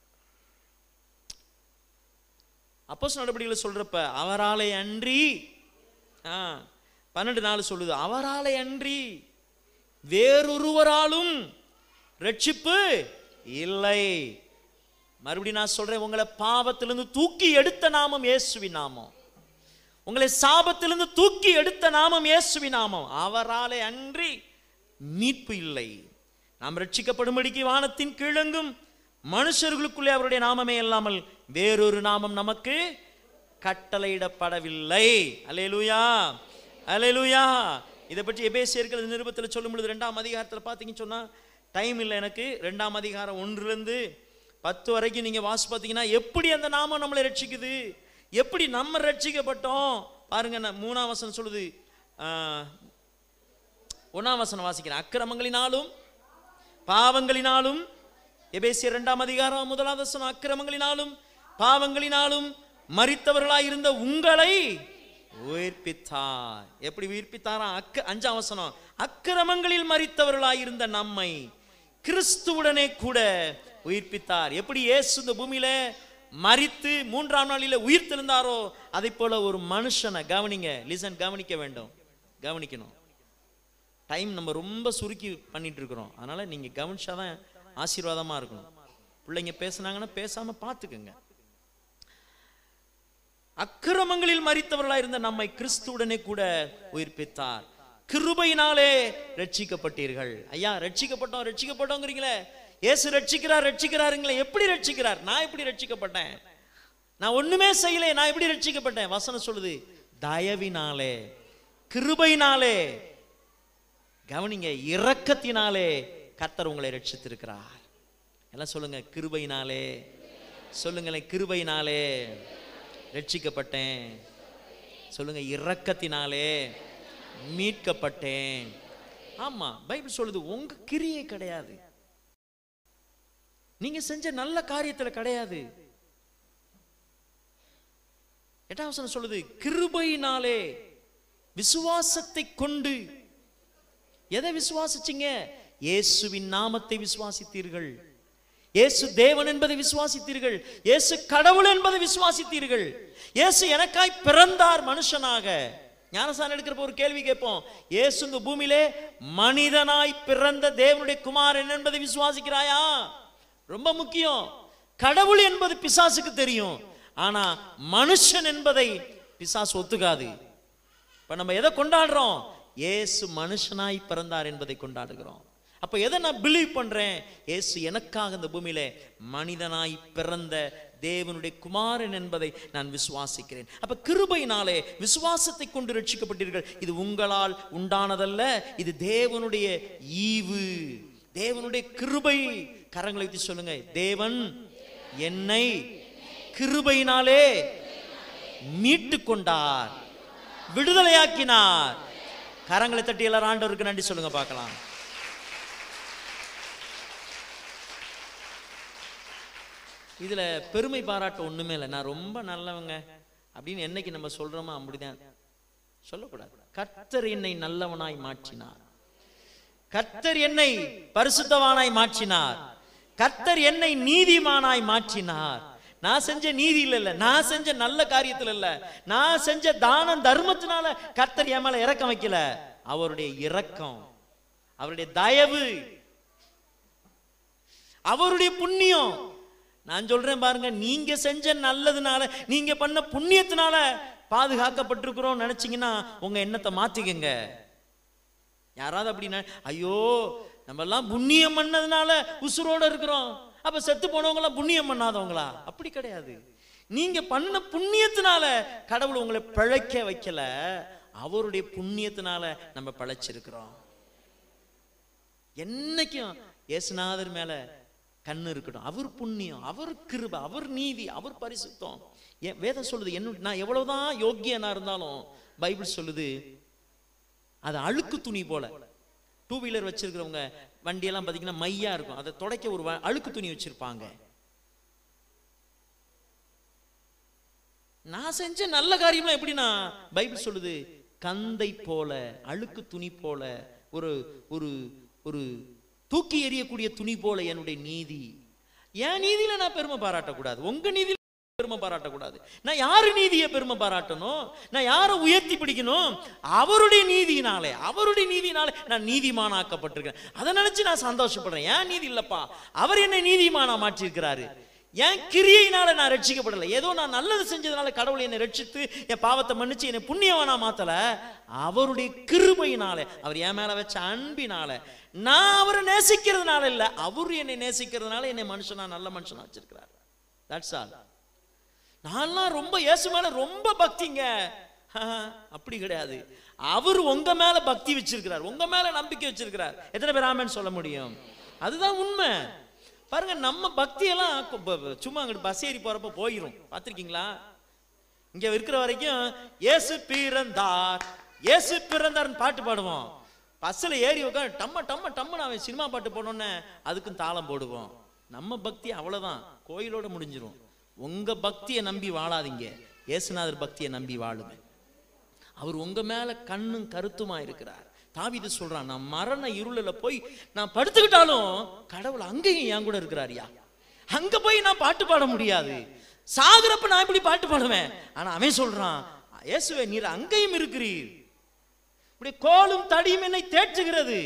அப்போஸ் நடவடிக்கைகளை சொல்றப்ப அவராலே அன்றி ஆ பன்னெண்டு நாள் சொல்லுது அவராலே அன்றி வேறொருவராலும் ரட்சிப்பு இல்லை மறுபடியும் நான் சொல்றேன் உங்களை பாவத்திலிருந்து தூக்கி எடுத்த நாமம் இயேசுவின் நாமம் உங்களை சாபத்திலிருந்து தூக்கி எடுத்த நாமம் இயேசுவின் நாமம் அவராலே அன்றி மீட்பு இல்லை நாம் ரட்சிக்கப்படும்படிக்கு வானத்தின் கீழெங்கும் மனுஷர்களுக்குள்ளே அவருடைய நாமமே இல்லாமல் வேறொரு நாமம் நமக்கு கட்டளையிடப்படவில்லை அலேலுயா அலேலுயா இதை பற்றி எபேசியர்கள் நிருபத்தில் சொல்லும் பொழுது ரெண்டாம் அதிகாரத்தில் பார்த்தீங்கன்னு சொன்னா டைம் இல்லை எனக்கு ரெண்டாம் அதிகாரம் ஒன்றுலேருந்து பத்து வரைக்கும் நீங்கள் வாசி பார்த்தீங்கன்னா எப்படி அந்த நாமம் நம்மளை ரட்சிக்குது எப்படி நம்ம ரட்சிக்கப்பட்டோம் பாருங்க நான் மூணாம் வசனம் சொல்லுது ஆஹ், ஒண்ணாம் வசனம் வாசிக்கிறேன் அக்கிரமங்களினாலும் பாவங்களினாலும் எபேசியர் இரண்டாம் அதிகாரம் முதலாவது வசனம் அக்கிரமங்களினாலும் பாவங்களினாலும் மரித்தவர்களாய் இருந்த உங்களை உயிர்ப்பித்தார் எப்படி உயிர்ப்பித்தாரா அக்க அஞ்சாம் வசனம் அக்கிரமங்களில் மரித்தவர்களாய் இருந்த நம்மை கிறிஸ்துவுடனே கூட உயிர்ப்பித்தார் எப்படி இயேசு இந்த பூமியில மரித்து மூன்றாம் நாளில உயிர் தெழுந்தாரோ அதை போல ஒரு மனுஷனை கவனிங்க லிசன் கவனிக்க வேண்டும் கவனிக்கணும் டைம் நம்ம ரொம்ப சுருக்கி பண்ணிட்டு இருக்கிறோம் அதனால நீங்க கவனிச்சாதான் ஆசீர்வாதமா இருக்கணும் பிள்ளைங்க பேசுனாங்கன்னா பேசாம பார்த்துக்குங்க அக்கிரமங்களில் மரித்தவர்களா இருந்த நம்மை கிறிஸ்துவுடனே கூட உயிர்ப்பித்தார் கிருபையினாலே ரட்சிக்கப்பட்டீர்கள் ஐயா ரட்சிக்கப்பட்டோம் ரட்சிக்கப்பட்டோங்கிறீங்களே இயேசு ரட்சிக்கிறார் ரட்சிக்கிறாருங்களே எப்படி ரட்சிக்கிறார் நான் எப்படி ரட்சிக்கப்பட்டேன் நான் ஒண்ணுமே செய்யல நான் எப்படி ரட்சிக்கப்பட்டேன் வசனம் சொல்லுது தயவினாலே கிருபையினாலே கவனிங்க இரக்கத்தினாலே கர்த்தர் உங்களை ரட்சித்திருக்கிறார் எல்லாம் சொல்லுங்க கிருபையினாலே சொல்லுங்களேன் கிருபையினாலே ரட்சிக்கப்பட்டேன் சொல்லுங்க இரக்கத்தினாலே மீட்கப்பட்டேன் ஆமா பைபிள் சொல்லுது உங்க கிரியை கிடையாது நீங்க செஞ்ச நல்ல காரியத்துல கிடையாது எட்டாம் வசனம் சொல்லுது கிருபையினாலே விசுவாசத்தை கொண்டு எதை விசுவாசிச்சீங்க இயேசுவின் நாமத்தை விசுவாசித்தீர்கள் இயேசு தேவன் என்பதை விசுவாசித்தீர்கள் இயேசு கடவுள் என்பதை விசுவாசித்தீர்கள் இயேசு எனக்காய் பிறந்தார் மனுஷனாக ஞானசானம் எடுக்கிறப்ப ஒரு கேள்வி கேட்போம் இயேசு இந்த பூமியிலே மனிதனாய் பிறந்த தேவனுடைய குமாரன் என்பதை விசுவாசிக்கிறாயா ரொம்ப முக்கியம் கடவுள் என்பது பிசாசுக்கு தெரியும் ஆனா மனுஷன் என்பதை பிசாசு ஒத்துக்காது இப்ப நம்ம எதை கொண்டாடுறோம் இயேசு மனுஷனாய் பிறந்தார் என்பதை கொண்டாடுகிறோம் அப்ப எதை நான் பிலீவ் பண்றேன் இயேசு எனக்காக இந்த பூமியில மனிதனாய் பிறந்த தேவனுடைய குமாரன் என்பதை நான் விசுவாசிக்கிறேன் அப்ப கிருபையினாலே விசுவாசத்தை கொண்டு ரட்சிக்கப்பட்டீர்கள் இது உங்களால் உண்டானதல்ல இது தேவனுடைய ஈவு தேவனுடைய கிருபை கரங்களை வைத்து சொல்லுங்க தேவன் என்னை கிருபையினாலே மீட்டு கொண்டார் விடுதலையாக்கினார் கரங்களை தட்டி எல்லாரும் ஆண்டவருக்கு நன்றி சொல்லுங்க பார்க்கலாம் இதுல பெருமை பாராட்ட ஒண்ணுமே இல்லை நான் ரொம்ப நல்லவங்க அப்படின்னு என்னைக்கு நம்ம சொல்றோமோ அப்படிதான் சொல்லக்கூடாது கர்த்தர் என்னை நல்லவனாய் மாற்றினார் கர்த்தர் என்னை பரிசுத்தவானாய் மாற்றினார் கர்த்தர் என்னை நீதிமானாய் மாற்றினார் நான் செஞ்ச நீதி இல்ல இல்ல நான் செஞ்ச நல்ல காரியத்துல இல்ல நான் செஞ்ச தானம் தர்மத்தினால கர்த்தர் என் மேல இறக்கம் வைக்கல அவருடைய இரக்கம் அவருடைய தயவு அவருடைய புண்ணியம் நான் சொல்றேன் பாருங்க நீங்க செஞ்ச நல்லதுனால நீங்க பண்ண புண்ணியத்தினால பாதுகாக்கப்பட்டிருக்கிறோம் நினைச்சீங்கன்னா உங்க எண்ணத்தை மாத்திக்கங்க யாராவது அப்படின்னா ஐயோ நம்ம எல்லாம் புண்ணியம் பண்ணதுனால உசுரோட இருக்கிறோம் அப்ப செத்து போனவங்க எல்லாம் புண்ணியம் பண்ணாதவங்களா அப்படி கிடையாது நீங்க பண்ண புண்ணியத்தினால கடவுள் உங்களை பிழைக்க வைக்கல அவருடைய புண்ணியத்தினால நம்ம பிழைச்சிருக்கிறோம் என்னைக்கும் இயேசுநாதர் மேல கண்ணு இருக்கட்டும் அவர் புண்ணியம் அவர் கிருபை அவர் நீதி அவர் பரிசுத்தம் என் வேதம் சொல்லுது என்ன நான் எவ்வளவுதான் யோக்கியனா இருந்தாலும் பைபிள் சொல்லுது அது அழுக்கு துணி போல டூ வீலர் வச்சிருக்கிறவங்க வண்டியெல்லாம் பார்த்தீங்கன்னா மையா இருக்கும் அதை துடைக்க ஒரு வ- அழுக்கு துணி வச்சிருப்பாங்க நான் செஞ்ச நல்ல காரியம்லாம் எப்படின்னா பைபிள் சொல்லுது கந்தை போல அழுக்கு துணி போல ஒரு ஒரு ஒரு தூக்கி எறியக்கூடிய துணி போல என்னுடைய நீதி என் நீதியில நான் பெருமை பாராட்டக்கூடாது உங்க நீதியில பெருமை பாராட்டக்கூடாது நான் யாரு நீதியை பெருமை பாராட்டணும் நான் யாரை உயர்த்தி பிடிக்கணும் அவருடைய நீதியினாலே அவருடைய நீதியினாலே நான் நீதிமானாக்கப்பட்டிருக்கேன் அதை நினைச்சு நான் சந்தோஷப்படுறேன் ஏன் நீதி இல்லப்பா அவர் என்னை நீதிமானா மாற்றிருக்கிறாரு என் கிரியையினால நான் ரட்சிக்கப்படலை ஏதோ நான் நல்லது செஞ்சதுனால கடவுள் என்னை ரட்சித்து என் பாவத்தை மன்னிச்சு என்னை புண்ணியவனா மாத்தல அவருடைய கிருபையினால அவர் என் மேல வச்ச அன்பினால நான் அவரை நேசிக்கிறதுனால இல்ல அவர் என்னை நேசிக்கிறதுனால என்னை மனுஷனா நல்ல மனுஷனா வச்சிருக்கிறார் தட்ஸ் ஆல் நான்லாம் ரொம்ப இயேசு மேல ரொம்ப பக்திங்க ஆஹ், அப்படி கிடையாது அவர் உங்க மேல பக்தி வச்சிருக்கிறார் உங்க மேல நம்பிக்கை வச்சிருக்கிறார் எத்தனை பேர் ஆமென்னு சொல்ல முடியும் அதுதான் உண்மை பாருங்க நம்ம பக்தியெல்லாம் கொ- ப- ப- சும்மா அங்கிட்டு பஸ் ஏறி போறப்ப போயிரும் பார்த்திருக்கீங்களா இங்க இருக்கிற வரைக்கும் இயேசு பிறந்தார் இயேசு பிறந்தார்னு பாட்டு பாடுவோம் பஸ்ஸில் ஏறி உட்காந்து டம்ம டம்ம டம்மன்னு அவன் சினிமா பாட்டு போனோன்னே அதுக்கும் தாளம் போடுவோம் நம்ம பக்தி அவ்வளவுதான் கோயிலோட முடிஞ்சிரும் உங்க பக்தியை நம்பி வாழாதீங்க இயேசுநாதர் பக்தியை நம்பி வாழுங்க அவர் உங்க மேல கண்ணும் கருத்துமா இருக்கிறார் தாவீது சொல்றான் நான் மரண இருளில் போய் நான் படுத்துக்கிட்டாலும் கடவுள் அங்கேயும் என் கூட இருக்கிறாரியா அங்க போய் நான் பாட்டு பாட முடியாது சாகுறப்ப நான் இப்படி பாட்டு பாடுவேன் ஆனா அவன் சொல்றான் இயேசுவே நீர் அங்கேயும் இருக்கிறீர் இப்படி கோலும் தடியும் என்னை தேற்றுகிறது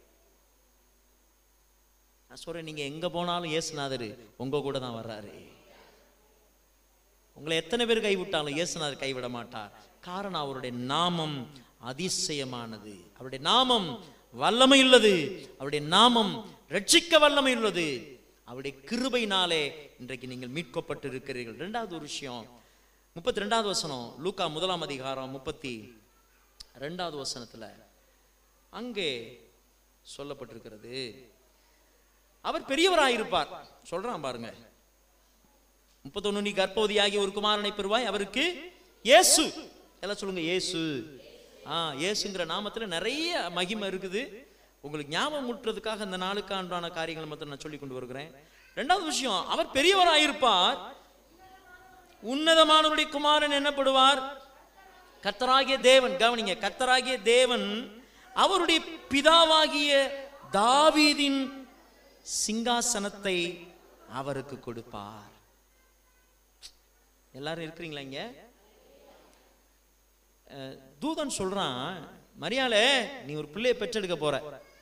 நான் சொல்றேன் நீங்க எங்க போனாலும் இயேசுநாதர் உங்க கூட தான் வர்றாரு உங்களை எத்தனை பேர் கைவிட்டாலும் இயேசுநாதர் கைவிட மாட்டார் காரணம் அவருடைய நாமம் அதிசயமானது அவருடைய நாமம் வல்லமை உள்ளது அவருடைய நாமம் ரட்சிக்க வல்லமை உள்ளது அவருடைய கிருபையினாலே இன்றைக்கு நீங்கள் மீட்கப்பட்டு இருக்கிறீர்கள் ரெண்டாவது ஒரு விஷயம் முப்பத்தி ரெண்டாவது வசனம் லூக்கா முதலாம் அதிகாரம் முப்பத்தி ரெண்டாவது வசனத்துல அங்கே சொல்லப்பட்டிருக்கிறது அவர் பெரியவராயிருப்பார் சொல்றான் பாருங்க முப்பத்தொன்னு நீ கர்ப்பவதியாகி ஒரு குமாரனை பெறுவாய் அவருக்கு இயேசு எல்லாம் சொல்லுங்க இயேசு ஆ இயேசுங்கிற நாமத்துல நிறைய மகிமை இருக்குது உங்களுக்கு ஞாபகம் முட்டுறதுக்காக இந்த நாளுக்கு ஆண்டான காரியங்களை மட்டும் நான் சொல்லி கொண்டு வருகிறேன் ரெண்டாவது விஷயம் அவர் பெரியவராயிருப்பார் உன்னதமானவருடைய குமாரன் என்னப்படுவார் கர்த்தராகிய தேவன் கவனிங்க கர்த்தராகிய தேவன் அவருடைய பிதாவாகிய தாவீதின் சிங்காசனத்தை அவருக்கு கொடுப்பார் எல்லாரும் இருக்கிறீங்களா இங்க அஹ், தூதன் சொல்றான் மரியாளே நீ ஒரு பிள்ளையை பெற்றெடுக்க போற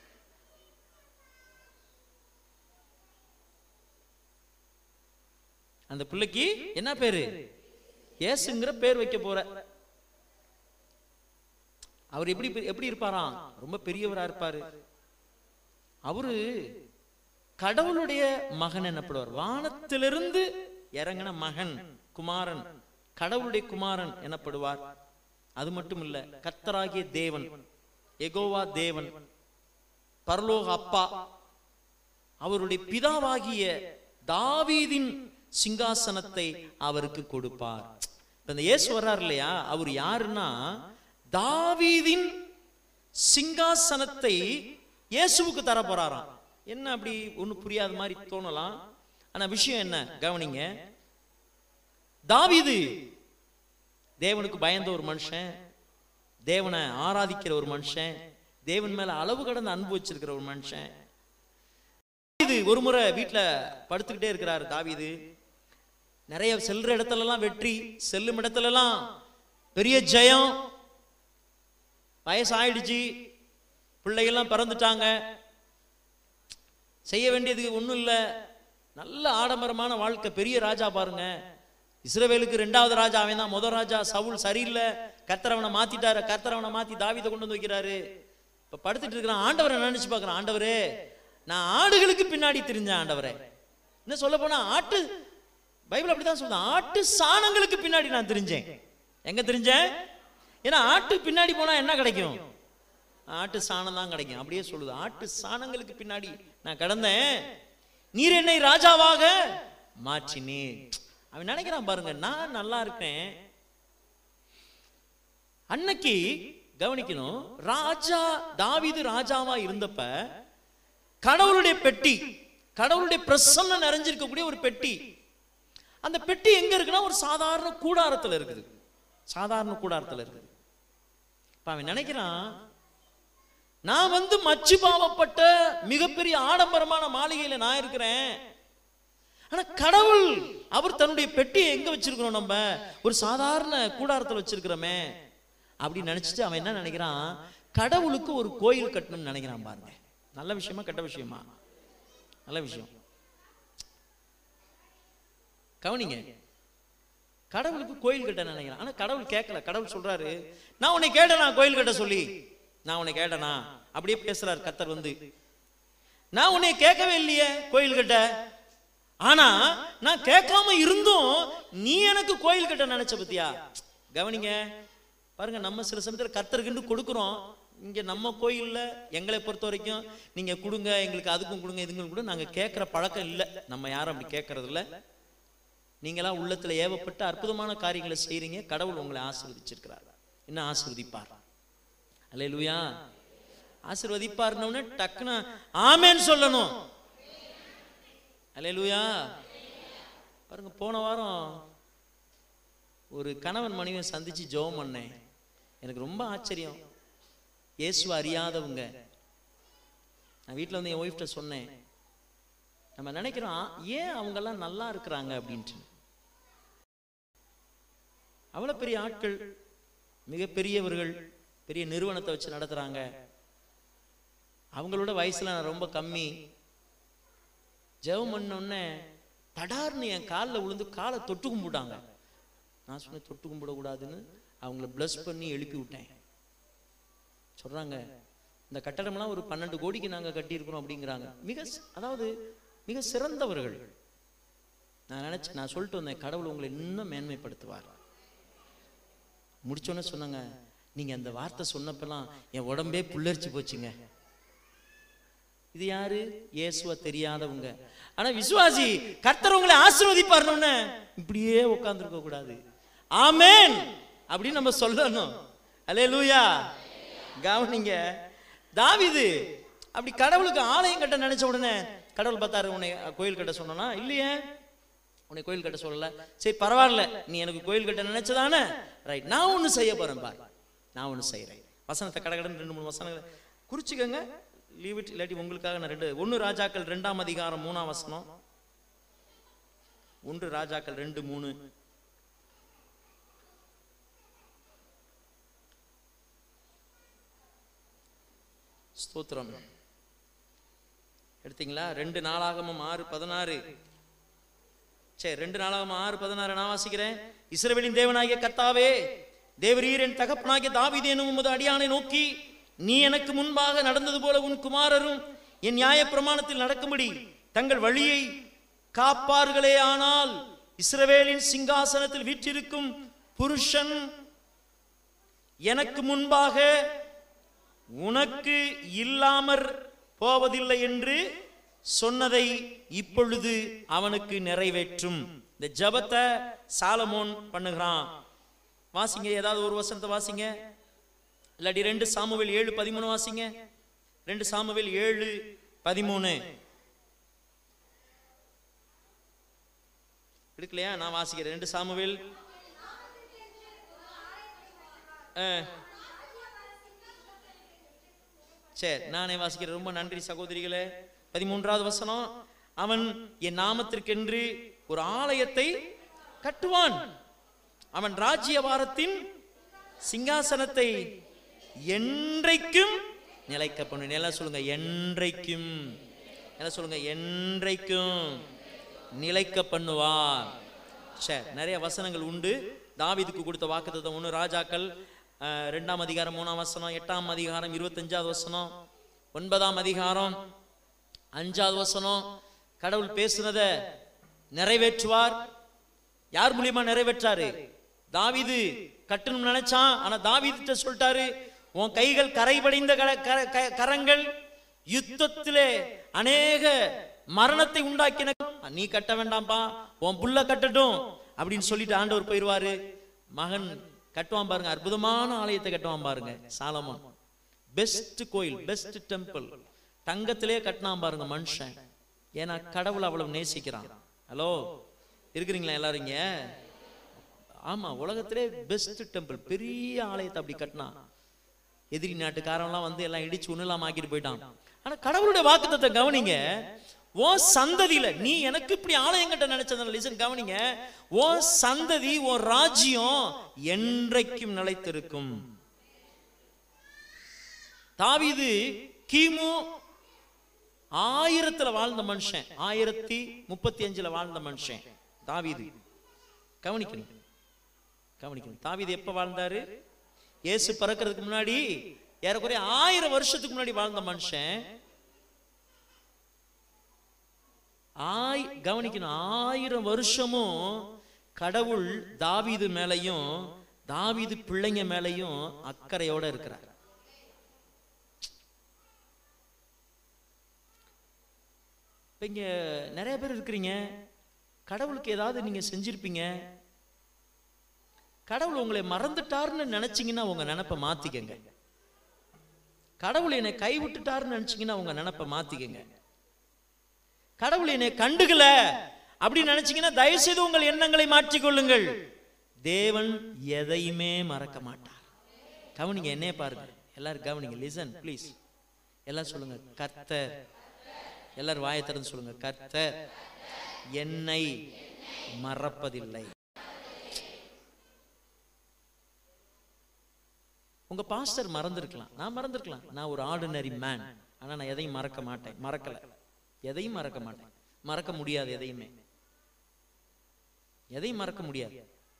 அந்த பிள்ளைக்கு என்ன பேரு இயேசுங்கிற பேர் வைக்க போற அவர் எப்படி எப்படி இருப்பாராம் ரொம்ப பெரியவரா இருப்பாரு அவரு கடவுளுடைய மகன் எனப்படுவார் வானத்திலிருந்து இறங்கின மகன் குமாரன் கடவுளுடைய குமாரன் எனப்படுவார் அது மட்டும் இல்ல கர்த்தராகிய தேவன் எகோவா தேவன் பரலோக அப்பா அவருடைய பிதாவாகிய தாவீதின் சிங்காசனத்தை அவருக்கு கொடுப்பார் இப்ப இந்த இயேசு வர்றார் இல்லையா அவர் யாருன்னா தாவீதின் சிங்காசனத்தை இயேசுவுக்கு தர போறாராம் என்ன அப்படி ஒண்ணு புரியாத மாதிரி தோணலாம் ஆனா விஷயம் என்ன கவனிங்க தாவீது தேவனுக்கு பயந்த ஒரு மனுஷன் தேவனை ஆராதிக்கிற ஒரு மனுஷன் தேவன் மேல அளவு கடந்த அன்பு வச்சிருக்கிற ஒரு மனுஷன் இது ஒரு முறை வீட்டுல படுத்துக்கிட்டே இருக்கிறாரு தாவீது நிறைய செல்ற இடத்துல எல்லாம் வெற்றி செல்லும் இடத்துல எல்லாம் பெரிய ஜெயம் வயசாயிடுச்சு பிள்ளைகள்லாம் பிறந்துட்டாங்க செய்ய வேண்டியது ஒண்ணும் இல்ல நல்ல ஆடம்பரமான வாழ்க்கை பெரிய ராஜா பாருங்க இஸ்ரவேலுக்கு ரெண்டாவது ராஜா அவன் தான் முதல் ராஜா சவுல் சரியில்லை கர்த்தரவனை மாத்திட்டாரு கர்த்தரவனை மாத்தி தாவீதை கொண்டு வந்து வைக்கிறாரு இப்ப படுத்துட்டு இருக்கிறான் ஆண்டவரை நினைச்சு பார்க்கறான் ஆண்டவரே நான் ஆடுகளுக்கு பின்னாடி திரிஞ்சேன் ஆண்டவரே என்ன சொல்ல போனா ஆட்டு பைபிள் அப்படிதான் சொல்லுது ஆட்டு சாணங்களுக்கு பின்னாடி நான் தெரிஞ்சேன் எங்க தெரிஞ்சேன் ஏன்னா ஆட்டு பின்னாடி போனா என்ன கிடைக்கும் ஆட்டு சாணம் தான் கிடைக்கும் அப்படியே சொல்லுது ஆட்டு சாணங்களுக்கு பின்னாடி நான் கடந்தேன் நீர் என்னை ராஜாவாக மாற்றினீர் அவன் நினைக்கிறான் பாருங்க நான் நல்லா இருக்கேன் அன்னைக்கு கவனிக்கணும் ராஜா தாவீது ராஜாவா இருந்தப்ப கடவுளுடைய பெட்டி கடவுளுடைய பிரசன்னம் நிறைஞ்சிருக்கக்கூடிய ஒரு பெட்டி அந்த பெட்டி எங்க இருக்குன்னா ஒரு சாதாரண கூடாரத்துல இருக்குது சாதாரண கூடாரத்துல இருக்குது இப்ப அவன் நினைக்கிறான் நான் வந்து மச்சு பாவப்பட்ட மிகப்பெரிய ஆடம்பரமான மாளிகையில நான் இருக்கிறேன் ஆனா கடவுள் அவர் தன்னுடைய பெட்டியை எங்க வச்சிருக்கிறோம் நம்ம ஒரு சாதாரண கூடாரத்துல வச்சிருக்கிறோமே அப்படின்னு நினைச்சிட்டு அவன் என்ன நினைக்கிறான் கடவுளுக்கு ஒரு கோயில் கட்டணும்னு நினைக்கிறான் பாருங்க நல்ல விஷயமா கெட்ட விஷயமா நல்ல விஷயம் கவனிங்க கடவுளுக்கு கோயில் கட்ட நினைக்கிறான் ஆனா கடவுள் கேட்கல கடவுள் சொல்றாரு நான் உன்னை கேட்டனா கோயில் கட்ட சொல்லி நான் உன்னை கேட்டனா அப்படியே பேசுறாரு கத்தர் வந்து நான் உன்னை கேட்கவே இல்லையே கோயில் கட்ட ஆனா நான் கேட்காம இருந்தும் நீ எனக்கு கோயில் கட்ட நினைச்ச பத்தியா கவனிங்க பாருங்க நம்ம சில சமயத்துல கர்த்தருக்குன்னு கொடுக்குறோம் இங்க நம்ம கோயில்ல எங்களை பொறுத்த வரைக்கும் நீங்க கொடுங்க எங்களுக்கு அதுக்கும் கொடுங்க இதுக்கும் கூட நாங்க கேட்கிற பழக்கம் இல்லை நம்ம யாரும் அப்படி கேட்கறது இல்ல நீங்களாம் உள்ளத்துல ஏவப்பட்டு அற்புதமான காரியங்களை செய்றீங்க கடவுள் உங்களை ஆசீர்வதிச்சிருக்கிறார் என்ன ஆசீர்வதிப்பார் அல்லேலூயா ஆசீர்வதிப்பார்னு டக்குன்னு ஆமேன்னு சொல்லணும் அல்லேலூயா பாருங்க போன வாரம் ஒரு கணவன் மனைவியை சந்திச்சு ஜெபம் பண்ணேன் எனக்கு ரொம்ப ஆச்சரியம் இயேசுவை அறியாதவங்க நான் வீட்டில் வந்து என் ஒய்ஃப்ட்ட சொன்னேன் நம்ம நினைக்கிறோம் ஏன் அவங்கெல்லாம் நல்லா இருக்கிறாங்க அப்படின்ட்டு அவ்வளோ பெரிய ஆட்கள் மிகப்பெரியவர்கள் பெரிய நிறுவனத்தை வச்சு நடத்துறாங்க அவங்களோட வயசுல நான் ரொம்ப கம்மி ஜெபம் பண்ண உடனே தடார்னு என் காலில் விழுந்து காலை தொட்டு கும்பிட்டாங்க நான் சொன்னேன் தொட்டு கும்பிடக்கூடாதுன்னு அவங்கள ப்ளஸ் பண்ணி எழுப்பி விட்டேன் சொல்றாங்க இந்த கட்டடம்லாம் ஒரு பன்னெண்டு கோடிக்கு நாங்கள் கட்டியிருக்கிறோம் அப்படிங்கிறாங்க மிக சி- அதாவது மிக சிறந்தவர்கள் நான் நினைச்சேன் நான் சொல்லிட்டு வந்தேன் கடவுள் உங்களை இன்னும் மேன்மைப்படுத்துவார் முடிச்சோன்னே சொன்னாங்க நீங்க அந்த வார்த்தை சொன்னப்பெல்லாம் என் உடம்பே புல்லரிச்சு போச்சுங்க இது யாரு இயேசுவ தெரியாதவங்க ஆனா விசுவாசி கர்த்தர் உங்களை ஆசீர்வதிப்பார்னு இப்படியே உட்கார்ந்துருக்க கூடாது ஆமென் அப்படின்னு நம்ம சொல்லணும் அலே லூயா கவனிங்க தாவிது அப்படி கடவுளுக்கு ஆலயம் கட்ட நினைச்ச உடனே கடவுள் பார்த்தாரு உன்னை கோயில் கட்ட சொன்னா இல்லையே உன்னை கோயில் கட்ட சொல்லல சரி பரவாயில்ல நீ எனக்கு கோயில் கட்ட நினைச்சதானே ரைட் நான் ஒண்ணு செய்ய போறேன் பார் நான் ஒண்ணு செய்யறேன் வசனத்தை கடகடன்னு ரெண்டு மூணு வசனங்களை குறிச்சுக்கங்க லீவ் இட் இல்லாட்டி உங்களுக்காக நான் ரெண்டு ஒன்று ராஜாக்கள் ரெண்டாம் அதிகாரம் மூணாம் வசனம் ஒன்று ராஜாக்கள் ரெண்டு மூணு ஸ்தோத்திரம் எடுத்தீங்களா ரெண்டு நாளாகமும் ஆறு பதினாறு சரி ரெண்டு நாளாகமும் ஆறு பதினாறு நான் வாசிக்கிறேன் இஸ்ரவேலின் தேவனாகிய கர்த்தாவே தேவரீர் என் தகப்பனாகிய தாவீது எனும் உமது அடியானை நோக்கி நீ எனக்கு முன்பாக நடந்தது போல உன் குமாரரும் என் நியாயப்பிரமாணத்தில் நடக்கும்படி தங்கள் வழியை காப்பார்களே ஆனால் இஸ்ரவேலின் சிங்காசனத்தில் வீற்றிருக்கும் புருஷன் எனக்கு முன்பாக உனக்கு இல்லாமற் போவதில்லை என்று சொன்னதை இப்பொழுது அவனுக்கு நிறைவேற்றும் இந்த ஜெபத்தை சாலமோன் பண்ணுகிறான் வாசிங்க ஏதாவது ஒரு வசனத்தை வாசிங்க இல்லாட்டி ரெண்டு சாமுவேல் ஏழு பதிமூணு வாசிங்க ரெண்டு சாமுவேல் ஏழு பதிமூணு எடுக்கலையா நான் வாசிக்கிறேன் ரெண்டு சாமுவேல் ஆ. சரி நானே வாசிக்கிறேன் ரொம்ப நன்றி சகோதரிகளே பதிமூன்றாவது வசனம் அவன் என் நாமத்திற்கென்று ஒரு ஆலயத்தை கட்டுவான் அவன் ராஜ்யபாரத்தின் சிங்காசனத்தை என்றைக்கும் நிலைக்க பண்ணு எல்லாம் சொல்லுங்க என்றைக்கும் எல்லாம் சொல்லுங்க என்றைக்கும் நிலைக்க பண்ணுவார் சரி நிறைய வசனங்கள் உண்டு தாவீதுக்கு கொடுத்த வாக்குத்தத்தம் ஒன்று ராஜாக்கள் அஹ், ரெண்டாம் அதிகாரம் மூணாம் வசனம் எட்டாம் அதிகாரம் இருபத்தஞ்சாவது வசனம் ஒன்பதாம் அதிகாரம் அஞ்சாவது வசனம் கடவுள் பேசுனத நிறைவேற்றுவார் யார் மூலியமா நிறைவேற்றாரு தாவீது கட்டணும் நினைச்சான் ஆனா தாவீதுட்ட சொல்லிட்டாரு உன் கைகள் கரைபடிந்த கர- கர- க- கரங்கள் யுத்தத்திலே அநேக மரணத்தை உண்டாக்கின நீ கட்ட வேண்டாம்ப்பா உன் புள்ள கட்டட்டும் அப்படின்னு சொல்லிட்டு ஆண்டவர் போயிருவாரு மகன் கட்டுவான் பாருங்க அற்புதமான ஆலயத்தை கட்டுவான் பாருங்க சாலமோன் பெஸ்ட் கோயில் பெஸ்ட் டெம்பிள் தங்கத்திலே கட்டினான் பாருங்க மனுஷன் ஏன்னா கடவுள் அவ்வளவு நேசிக்கிறான் ஹலோ இருக்கிறீங்களா எல்லாரும் இங்க ஆமா உலகத்திலே பெஸ்ட் டெம்பிள் பெரிய ஆலயத்தை அப்படி கட்டினான் எதிரி நாட்டுக்காரன்லாம் வந்து எல்லாம் இடிச்சு ஒண்ணுலாம் ஆக்கிட்டு போயிட்டான் ஆனா கடவுளுடைய வாக்குத்தத்தை கவனிங்க ஓ சந்ததியில நீ எனக்கு இப்படி ஆலயம் கட்ட நினைச்சதுனால லிசன் கவனிங்க ஓ சந்ததி ஓ ராஜ்யம் என்றைக்கும் நிலைத்திருக்கும் தாவீது கிமு ஆயிரத்துல வாழ்ந்த மனுஷன் ஆயிரத்தி முப்பத்தி அஞ்சுல வாழ்ந்த மனுஷன் தாவீது கவனிக்கணும் கவனிக்கணும் தாவீது எப்ப வாழ்ந்தாரு இயேசு பிறக்கிறதுக்கு முன்னாடி ஏறக்குறைய ஆயிரம் வருஷத்துக்கு முன்னாடி வாழ்ந்த மனுஷன் ஆய் கவனிக்கணும் ஆயிரம் வருஷமும் கடவுள் தாவீது மேலையும் தாவீது பிள்ளைங்க மேலையும் அக்கறையோட இருக்கிறார் இப்ப இங்க நிறைய பேர் இருக்கிறீங்க கடவுளுக்கு ஏதாவது நீங்க செஞ்சிருப்பீங்க கடவுள் உங்களை மறந்துட்டாருன்னு நினைச்சீங்கன்னா உங்க நினைப்பை மாத்திக்கங்க கடவுள் என்னை கைவிட்டுட்டாருன்னு நினைச்சீங்கன்னா உங்க நினைப்பை மாத்திக்கங்க கடவுள் என்னை கண்டுக்கல அப்படி நினைச்சீங்கன்னா தயவு செய்து உங்கள் எண்ணங்களை மாற்றிக்கொள்ளுங்கள் தேவன் எதையுமே மறக்க மாட்டார் கவனிங்க என்னைய பாருங்க எல்லாரும் கவனிங்க லிசன் ப்ளீஸ் எல்லாம் சொல்லுங்க கர்த்தர் எல்லாரும் வாயை திறந்து சொல்லுங்க கர்த்தர் என்னை மறப்பதில்லை உங்க பாஸ்டர் மறந்துருக்கலாம் நான் மறந்துருக்கலாம் நான் ஒரு ஆர்டினரி மேன் ஆனா நான் எதையும் மறக்க மாட்டேன் மறக்கல எதையும் மறக்க மாட்டேன் மறக்க முடியாது எதையுமே எதையும் மறக்க முடியாது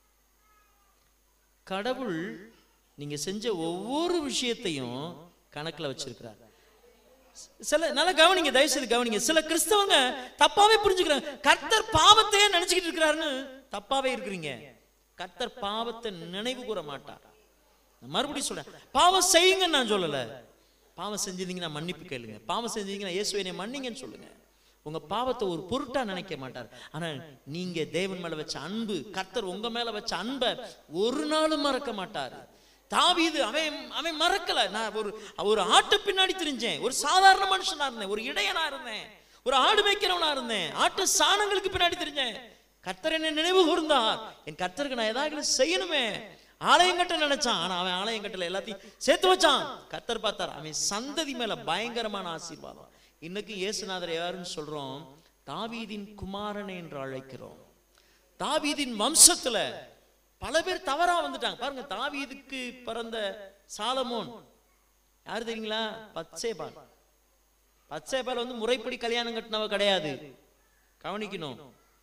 கடவுள் நீங்க செஞ்ச ஒவ்வொரு விஷயத்தையும் கணக்குல வச்சிருக்கிறார் சில நல்லா கவனிங்க தயவு செய்து கவனிங்க சில கிறிஸ்தவங்க தப்பாவே புரிஞ்சுக்கிறாங்க கர்த்தர் பாவத்தையே நினைச்சுக்கிட்டு இருக்கிறாருன்னு தப்பாவே இருக்கிறீங்க கர்த்தர் பாவத்தை நினைவு கூற மாட்டார் நான் மறுபடியும் சொல்றேன் பாவம் செய்யுங்கன்னு நான் சொல்லல பாவம் செஞ்சிருந்தீங்கன்னா மன்னிப்பு கேளுங்க பாவம் செஞ்சீங்கன்னா இயேசுவை என்னை மன்னிங்கன்னு சொல்லுங்க உங்க பாவத்தை ஒரு பொருட்டா நினைக்க மாட்டார் ஆனா நீங்க தேவன் மேல வச்ச அன்பு கர்த்தர் உங்க மேல வச்ச அன்பை ஒரு நாளும் மறக்க மாட்டார் தாவீது அவன் அவன் மறக்கல நான் ஒரு ஒரு ஆட்டு பின்னாடி திரிஞ்சேன் ஒரு சாதாரண மனுஷனா இருந்தேன் ஒரு இடையனா இருந்தேன் ஒரு ஆடு மேய்க்கிறவனா இருந்தேன் ஆட்டு சாணங்களுக்கு பின்னாடி திரிஞ்சேன் கர்த்தர் என்ன நினைவு கூர்ந்தார் என் கர்த்தருக்கு நான் ஏதாவது செய்யணுமே ஆலயம் கட்ட நினைச்சான் ஆனா அவன் ஆலயம் கட்டல எல்லாத்தையும் சேர்த்து வச்சான் கர்த்தர் பார்த்தார் அவன் சந்ததி மேல பயங்கரமான ஆசீர்வாதம் இன்னைக்கு இயேசுநாதர் யாருன்னு சொல்றோம் தாவீதின் குமாரன் என்று அழைக்கிறோம் தாவீதின் வம்சத்துல பல பேர் தவறா வந்துட்டாங்க பாருங்க தாவீதுக்கு பிறந்த சாலமோன் யாரு தெரியுங்களா பச்சைபால் பச்சைபால் வந்து முறைப்படி கல்யாணம் கட்டினவ கிடையாது கவனிக்கணும்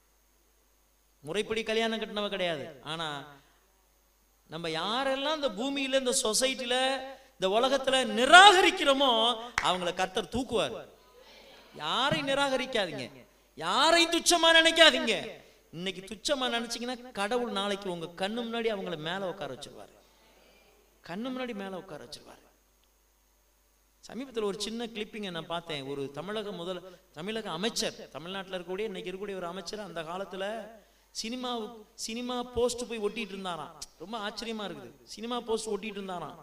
முறைப்படி கல்யாணம் கட்டினவ கிடையாது ஆனா நம்ம யாரெல்லாம் இந்த பூமியில இந்த சொசைட்டில இந்த உலகத்துல நிராகரிக்கிறோமோ அவங்கள கர்த்தர் தூக்குவார் யாரையும் நிராகரிக்காதீங்க யாரையும் துச்சமா நினைக்காதீங்க இன்னைக்கு துச்சமா நினைச்சீங்கன்னா கடவுள் நாளைக்கு உங்க கண்ணு முன்னாடி அவங்கள மேல உட்கார வச்சிருவாரு கண்ணு முன்னாடி மேல உட்கார வச்சிருவாரு சமீபத்தில் ஒரு சின்ன கிளிப்பிங்கை நான் பார்த்தேன் ஒரு தமிழக முதல் தமிழக அமைச்சர் தமிழ்நாட்டில் இருக்கக்கூடிய இன்னைக்கு இருக்கக்கூடிய ஒரு அமைச்சர் அந்த காலத்துல சினிமா சினிமா போஸ்ட் போய் ஒட்டிட்டு இருந்தாராம் ரொம்ப ஆச்சரியமா இருக்குது சினிமா போஸ்ட் ஒட்டிட்டு இருந்தாராம்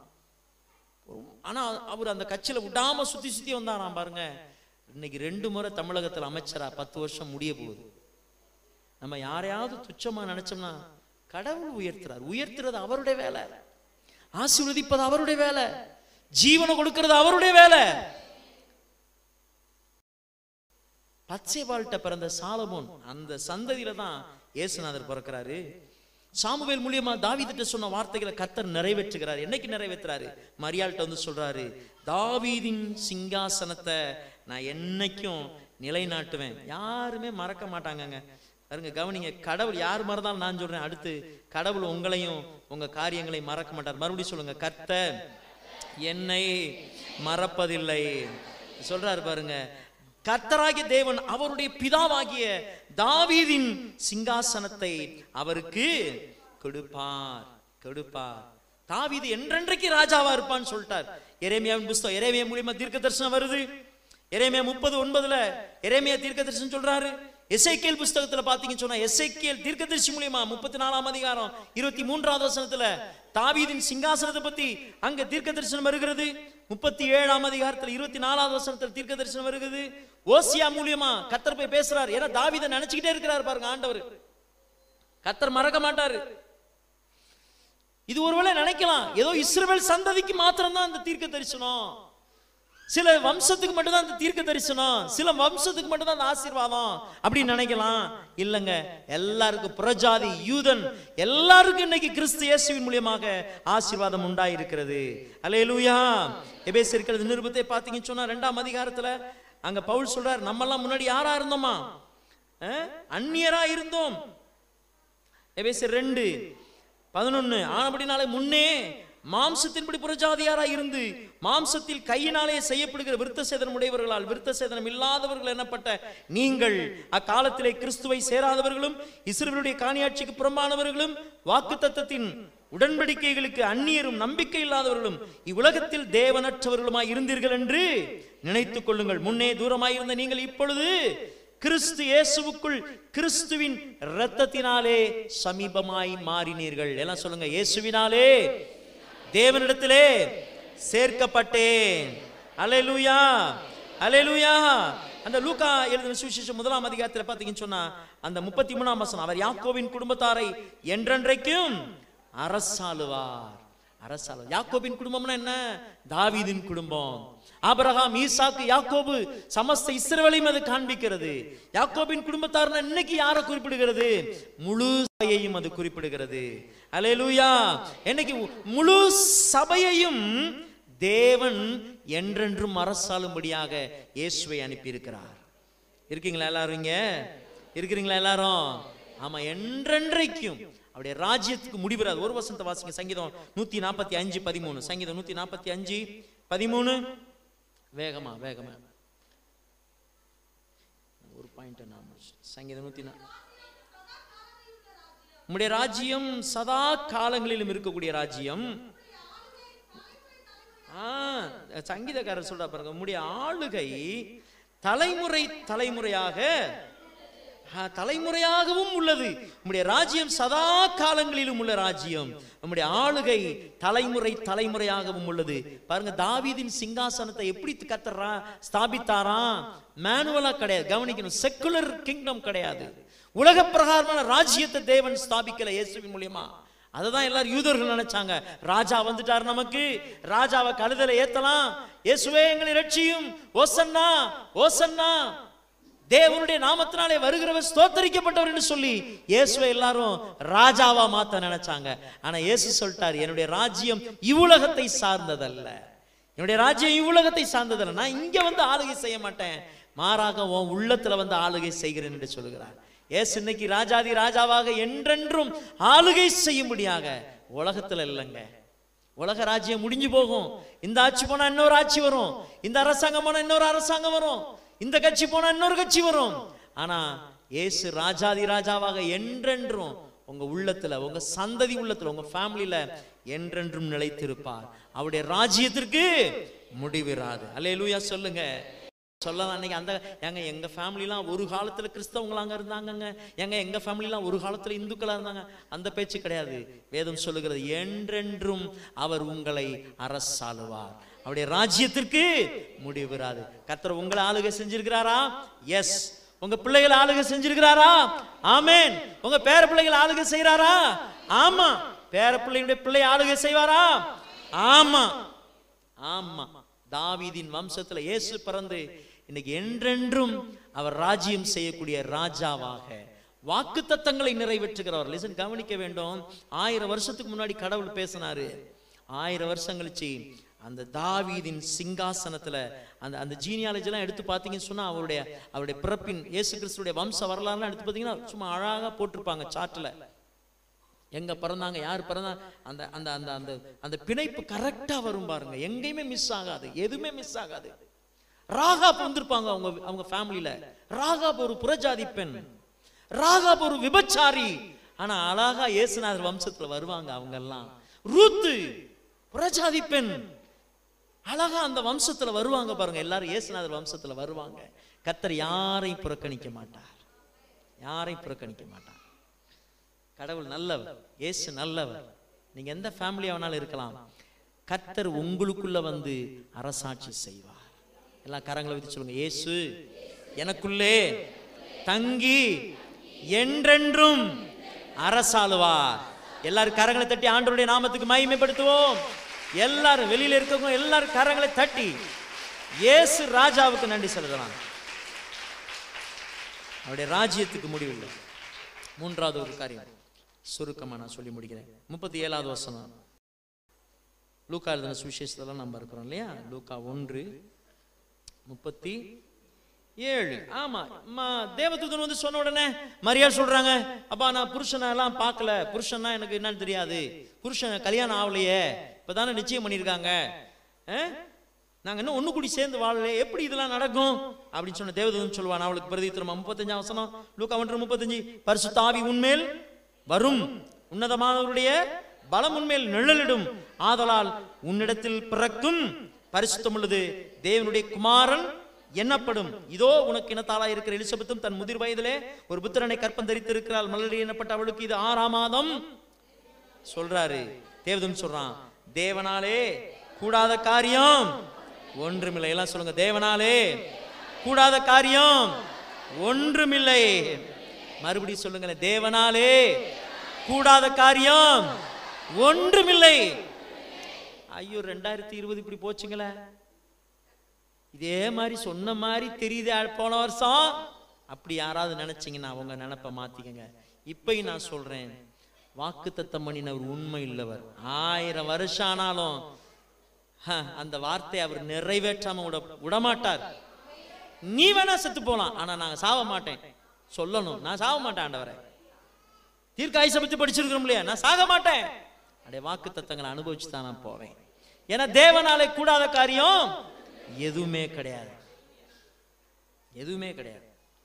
ஆனா அவர் அந்த கட்சியில விடாம சுத்தி சுத்தி வந்தாராம் பாருங்க இன்னைக்கு ரெண்டு முறை தமிழகத்துல அமைச்சரா பத்து வருஷம் முடிய போகுது நம்ம யாரையாவது துச்சமா நினைச்சோம்னா கடவுள் உயர்த்துறார் உயர்த்துறது அவருடைய வேலை ஆசீர்வதிப்பது அவருடைய வேலை ஜீவனை கொடுக்கிறது அவருடைய வேலை பச்சைவாழ்கிட்ட பிறந்த சாலமோன் அந்த சந்ததியில தான் இயேசுநாதர் பிறக்கிறாரு சாமுவேல் மூலியமா தாவீதிட்ட சொன்ன வார்த்தைகளை கர்த்தர் நிறைவேற்றுகிறார் என்னைக்கு நிறைவேற்றுறாரு மரியாள்கிட்ட வந்து சொல்றாரு தாவீதின் சிங்காசனத்தை நான் என்னைக்கும் நிலைநாட்டுவேன் யாருமே மறக்க மாட்டாங்கங்க பாருங்க கவனிங்க கடவுள் யார் மறந்தாலும் நான் சொல்றேன் அடுத்து கடவுள் உங்களையும் உங்க காரியங்களை மறக்க மாட்டார் மறுபடியும் சொல்லுங்க கர்த்தர் என்னை மறப்பதில்லை சொல்றாரு பாருங்க கர்த்தராகிய தேவன் அவருடைய பிதாவாகிய தாவீதின் சிங்காசனத்தை அவருக்கு கொடுப்பார் கொடுப்பார் தாவீது என்றென்றைக்கு ராஜாவா இருப்பான்னு சொல்லிட்டார் எரேமியாவின் புஸ்தகம் எரேமியா மூலியமா தீர்க்க தரிசனம் வருது எரேமியா முப்பது ஒன்பதுல எரேமியா தீர்க்க தரிசனம் சொல்றாரு எசைக்கேல் புஸ்தகத்துல பாத்தீங்கன்னு சொன்னா எசைக்கேல் தீர்க்கதரிசி மூலியமா முப்பத்தி நாலாம் அதிகாரம் இருபத்தி மூன்றாவது வசனத்துல தாவீதின் சிங்காசனத்தை பத்தி அங்க தீர்க்க தரிசனம் வருகிறது முப்பத்தி ஏழாம் அதிகாரத்துல இருபத்தி நாலாவது வசனத்துல தீர்க்க தரிசனம் வருகிறது ஓசியா மூலியமா கத்தர் போய் பேசுறாரு ஏன்னா தாவீதை நினைச்சுக்கிட்டே இருக்கிறாரு பாருங்க ஆண்டவர் கத்தர் மறக்க மாட்டாரு இது ஒருவேளை நினைக்கலாம் ஏதோ இஸ்ரவேல் சந்ததிக்கு மாத்திரம்தான் இந்த தீர்க்க தரிசனம் சில வம்சத்துக்கு மட்டும்தான் அந்த தீர்க்க தரிசனம் சில வம்சத்துக்கு மட்டும்தான் அந்த ஆசீர்வாதம் அப்படின்னு நினைக்கலாம் இல்லைங்க எல்லாருக்கும் புறஜாதி யூதன் எல்லாருக்கும் இன்னைக்கு கிறிஸ்து இயேசுவின் மூலியமாக ஆசீர்வாதம் உண்டாயிருக்கிறது அல்லேலூயா எபேஸ் இருக்கிறது நிருபத்தை பார்த்தீங்கன்னு சொன்னா ரெண்டாம் அதிகாரத்துல அங்க பவுல் சொல்றார் நம்மெல்லாம் முன்னாடி யாரா இருந்தோமா அஹ்? அந்நியரா இருந்தோம் எபேசர் ரெண்டு பதினொன்னு ஆனபடினாலே முன்னே மாம்சத்தின்படி புறஜாதியாராய் இருந்து மாம்சத்தில் கையினாலே செய்யப்படுகிற விருத்த சேதனம் உடையவர்களால் விருத்த சேதனம் இல்லாதவர்கள் எனப்பட்ட நீங்கள் அக்காலத்திலே கிறிஸ்துவை சேராதவர்களும் இஸ்ரவேலுடைய காணியாட்சிக்கு புறம்பானவர்களும் வாக்கு தத்தத்தின் உடன்படிக்கைகளுக்கு அந்நியரும் நம்பிக்கை இல்லாதவர்களும் இவ்வுலகத்தில் தேவனற்றவர்களுமாய் இருந்தீர்கள் என்று நினைத்துக் கொள்ளுங்கள் முன்னே தூரமாயிருந்த நீங்கள் இப்பொழுது கிறிஸ்து இயேசுவுக்குள் கிறிஸ்துவின் இரத்தத்தினாலே சமீபமாய் மாறினீர்கள் எல்லாம் சொல்லுங்க இயேசுவினாலே தேவனிடத்திலே சேர்க்கப்பட்டேன் அலையலூயா அலையலூயா அந்த லூக்கா எழுதின சுவிசேஷம் முதலாம் அதிகாரத்தில் பார்த்தீங்கன்னு சொன்னா அந்த முப்பத்தி மூணாம் வசனம் அவர் யாக்கோவின் குடும்பத்தாரை என்றென்றைக்கும் அரசாளுவார் அரசாளு யாக்கோபின் குடும்பம்னா என்ன தாவீதின் குடும்பம் ஆபிரகாம் ஈசாக்கு யாக்கோபு சமஸ்த இஸ்ரவேலையும் அது காண்பிக்கிறது யாக்கோபின் குடும்பத்தார்னா இன்னைக்கு யாரை குறிப்பிடுகிறது முழு சபையையும் அது குறிப்பிடுகிறது அல்லேலூயா இன்னைக்கு முழு சபையையும் தேவன் என்றென்றும் அரசாளும்படியாக இயேசுவை அனுப்பியிருக்கிறார் இருக்கீங்களா எல்லாரும் இங்க இருக்கிறீங்களா எல்லாரும் ஆமா என்றென்றைக்கும் அவருடைய ராஜ்யத்துக்கு முடிவுறாது ஒரு வசனத்தை வாசிங்க சங்கீதம் நூத்தி நாற்பத்தி அஞ்சு பதிமூணு சங்கீதம் நூத்தி நாற்பத்தி அஞ்சு பதிமூணு வேகமா வேகமா ஒரு பாயிண்ட் நான் முடிச்சேன். சங்கீதம் நூத்தி நா- உம்முடைய ராஜ்யம் சதா காலங்களிலும் இருக்கக்கூடிய ராஜ்யம் ஆ, சங்கீதக்காரர் சொல்றா பாருங்க உம்முடைய ஆளுகை தலைமுறை தலைமுறையாக ஆ, தலைமுறையாகவும் உள்ளது உம்முடைய ராஜ்யம் சதா காலங்களிலும் உள்ள ராஜ்யம் நம்முடைய ஆளுகை தலைமுறை தலைமுறையாகவும் உள்ளது பாருங்க தாவீதின் சிங்காசனத்தை எப்படி கத்தரா ஸ்தாபித்தாரா மேனுவலா கிடையாது கவனிக்கணும் செக்குலர் கிங்டம் கிடையாது உலக பிரகாரமான ராஜ்யத்தை தேவன் ஸ்தாபிக்கல இயேசுவின் மூலியமா அததான் எல்லாரும் யூதர்கள் நினைச்சாங்க ராஜா வந்துட்டார் நமக்கு ராஜாவை கழுதல ஏத்தலாம் இயேசுவே எங்களை ரட்சியும் ஓசன்னா ஓசன்னா தேவனுடைய நாமத்தினாலே வருகிறவர் ஸ்தோத்தரிக்கப்பட்டவர் என்று சொல்லி இயேசுவை எல்லாரும் ராஜாவா மாத்த நினைச்சாங்க ஆனா இயேசு சொல்லிட்டார் என்னுடைய ராஜ்யம் இவ்வுலகத்தை சார்ந்ததல்ல என்னுடைய ராஜ்யம் இவ்வுலகத்தை சார்ந்ததல்ல நான் இங்க வந்து ஆளுகை செய்ய மாட்டேன் மாறாக உன் உள்ளத்துல வந்து ஆளுகை செய்கிறேன் என்று சொல்லுகிறார் இயேசு இன்னைக்கு ராஜாதி ராஜாவாக என்றென்றும் ஆளுகை செய்யும்படியாக உலகத்துல இல்லைங்க உலக ராஜ்யம் முடிஞ்சு போகும் இந்த ஆட்சி போனா இன்னொரு ஆட்சி வரும் இந்த அரசாங்கம் போனா இன்னொரு அரசாங்கம் வரும் இந்த கட்சி போனா இன்னொரு கட்சி வரும் ஆனா இயேசு ராஜாதி ராஜாவாக என்றென்றும் உங்க உள்ளத்துல உங்க சந்ததி உள்ளத்துல உங்க ஃபேமிலியில என்றென்றும் நிலைத்திருப்பார் அவருடைய ராஜ்யத்திற்கு முடிவிராது அல்லேலூயா சொல்லுங்க சொல்லலாம் அன்னைக்கு அந்த ஏங்க எங்க ஃபேமிலிலாம் ஒரு காலத்துல கிறிஸ்தவங்களாங்க இருந்தாங்கங்க ஏங்க எங்க ஃபேமிலிலாம் ஒரு காலத்துல இந்துக்களா இருந்தாங்க அந்த பேச்சு கிடையாது வேதம் சொல்லுகிறது என்றென்றும் அவர் உங்களை அரசாளுவார் அவருடைய ராஜ்யத்திற்கு முடிவிராது கர்த்தர் உங்களை ஆளுகை செஞ்சிருக்கிறாரா எஸ் உங்க பிள்ளைகள் ஆளுகை செஞ்சிருக்கிறாரா ஆமென் உங்க பேர பிள்ளைகள் ஆளுகை செய்யறாரா ஆமா பேர பிள்ளைகளுடைய பிள்ளை ஆளுகை செய்வாரா ஆமா ஆமா தாவீதின் வம்சத்துல இயேசு பிறந்து இன்னைக்கு என்றென்றும் அவர் ராஜ்யம் செய்யக்கூடிய ராஜாவாக வாக்கு தத்தங்களை நிறைவேற்றுகிறவர் லிசன் கவனிக்க வேண்டும் ஆயிரம் வருஷத்துக்கு முன்னாடி கடவுள் பேசினாரு ஆயிரம் வருஷம் கழிச்சு அந்த தாவீதின் சிங்காசனத்துல அந்த அந்த ஜீனியாலஜிலாம் எடுத்து பார்த்தீங்கன்னு சொன்னா அவருடைய அவருடைய பிறப்பின் இயேசு கிறிஸ்துடைய வம்ச வரலாறுலாம் எடுத்து பார்த்தீங்கன்னா சும்மா அழகா போட்டிருப்பாங்க சார்ட்ல எங்க பிறந்தாங்க யார் பிறந்தா அந்த அந்த அந்த அந்த அந்த பிணைப்பு கரெக்டா வரும் பாருங்க எங்கேயுமே மிஸ் ஆகாது எதுவுமே மிஸ் ஆகாது ராகாப் வந்திருப்பாங்க அவங்க அவங்க ஃபேமிலியில ராகாப் ஒரு புறஜாதி பெண் ராகாப் ஒரு விபச்சாரி ஆனா அழகா இயேசுநாதர் வம்சத்துல வருவாங்க அவங்க எல்லாம் ரூத்து புறஜாதி பெண் அழகா அந்த வம்சத்துல வருவாங்க பாருங்க எல்லாரும் இயேசுநாதர் வம்சத்துல வருவாங்க கத்தர் யாரையும் புறக்கணிக்க மாட்டார் யாரையும் புறக்கணிக்க மாட்டார் கடவுள் நல்லவர் இயேசு நல்லவர் நீங்க எந்த ஃபேமிலியா வேணாலும் இருக்கலாம் கர்த்தர் உங்களுக்குள்ள வந்து அரசாட்சி செய்வார் எல்லாம் கரங்களை வச்சு சொல்லுங்க இயேசு எனக்குள்ளே தங்கி என்றென்றும் அரசாளுவார் எல்லாரும் கரங்களை தட்டி ஆண்டவருடைய நாமத்துக்கு மகிமைப்படுத்துவோம் எல்லாரும் வெளியில இருக்கவங்க எல்லாரும் கரங்களை தட்டி இயேசு ராஜாவுக்கு நன்றி செலுத்தலாம் அவருடைய ராஜ்யத்துக்கு முடிவில்லை மூன்றாவது ஒரு காரியம் சுருக்கமா நான் சொல்லி முடிக்கிறேன் முப்பத்தி ஏழாவது வசனம் லூக்கா எழுதின சுவிசேஷத்துல நம்ம இருக்கிறோம் இல்லையா லூக்கா ஒன்று முப்பத்தி ஏழு ஆமா அம்மா, தேவதூதன் வந்து சொன்ன உடனே மரியா சொல்றாங்க அப்பா நான் புருஷனை எல்லாம் பார்க்கல புருஷன்னா எனக்கு என்னன்னு தெரியாது புருஷன் கல்யாணம் ஆகலையே இப்பதானே நிச்சயம் பண்ணியிருக்காங்க ஆ? நாங்க இன்னும் ஒண்ணு கூடி சேர்ந்து வாழல எப்படி இதெல்லாம் நடக்கும் அப்படின்னு சொன்ன தேவதூதன் சொல்லுவான் அவளுக்கு பிரதித்திரமா முப்பத்தஞ்சாம் வசனம் லூக்கா ஒன்று முப்பத்தஞ்சு பரிசுத்த ஆவி உன்மேல் வரும் உன்னதமானவருடைய பலம் உன்மேல் நிழலிடும் ஆதலால் உன்னிடத்தில் பிறக்கும் பரிசுத்தம் உள்ளது தேவனுடைய குமாரன் எண்ணப்படும் இதோ உனக்கு இனத்தாளா இருக்கிற எலிசபெத்தும் தன் முதிர் வயதிலே ஒரு புத்திரனை கற்பம் தரித்திருக்கிறாள் மலரி எண்ணப்பட்ட அவளுக்கு இது ஆறாம் மாதம் சொல்றாரு தேவதன் சொல்றான் தேவனாலே கூடாத காரியம் ஒன்றுமில்லை எல்லாம் சொல்லுங்க தேவனாலே கூடாத காரியம் ஒன்றுமில்லை மறுபடியும் சொல்லுங்களேன் தேவனாலே கூடாத காரியம் ஒன்றுமில்லை ஐயோ ரெண்டாயிரத்தி இருபது இப்படி போச்சுங்களே இதே மாதிரி சொன்ன மாதிரி தெரியுது அ- போன வருஷம் அப்படி யாராவது நினைச்சீங்கன்னா அவங்க நினைப்ப மாத்திக்கங்க இப்பயும் நான் சொல்றேன் வாக்கு தத்தம் பண்ணினவர் உண்மை இல்லவர் ஆயிரம் வருஷம் ஆனாலும் ஹ, அந்த வார்த்தையை அவர் நிறைவேற்றாம விட விடமாட்டார் நீ வேணா செத்து போலாம் ஆனா நான் சாவ மாட்டேன் சொல்லணும் நான் சாவ மாட்டேன் ஆண்டவரே தீர்க்க ஆயுசை பத்தி படிச்சிருக்கிறோம் இல்லையா நான் சாக மாட்டேன் அடைய வாக்கு தத்தங்களை அனுபவிச்சு தான் நான் போவேன் ஏன்னா தேவனாலே கூடாத காரியம் எதுவுமே கிடையாது எதுவுமே கிடையாது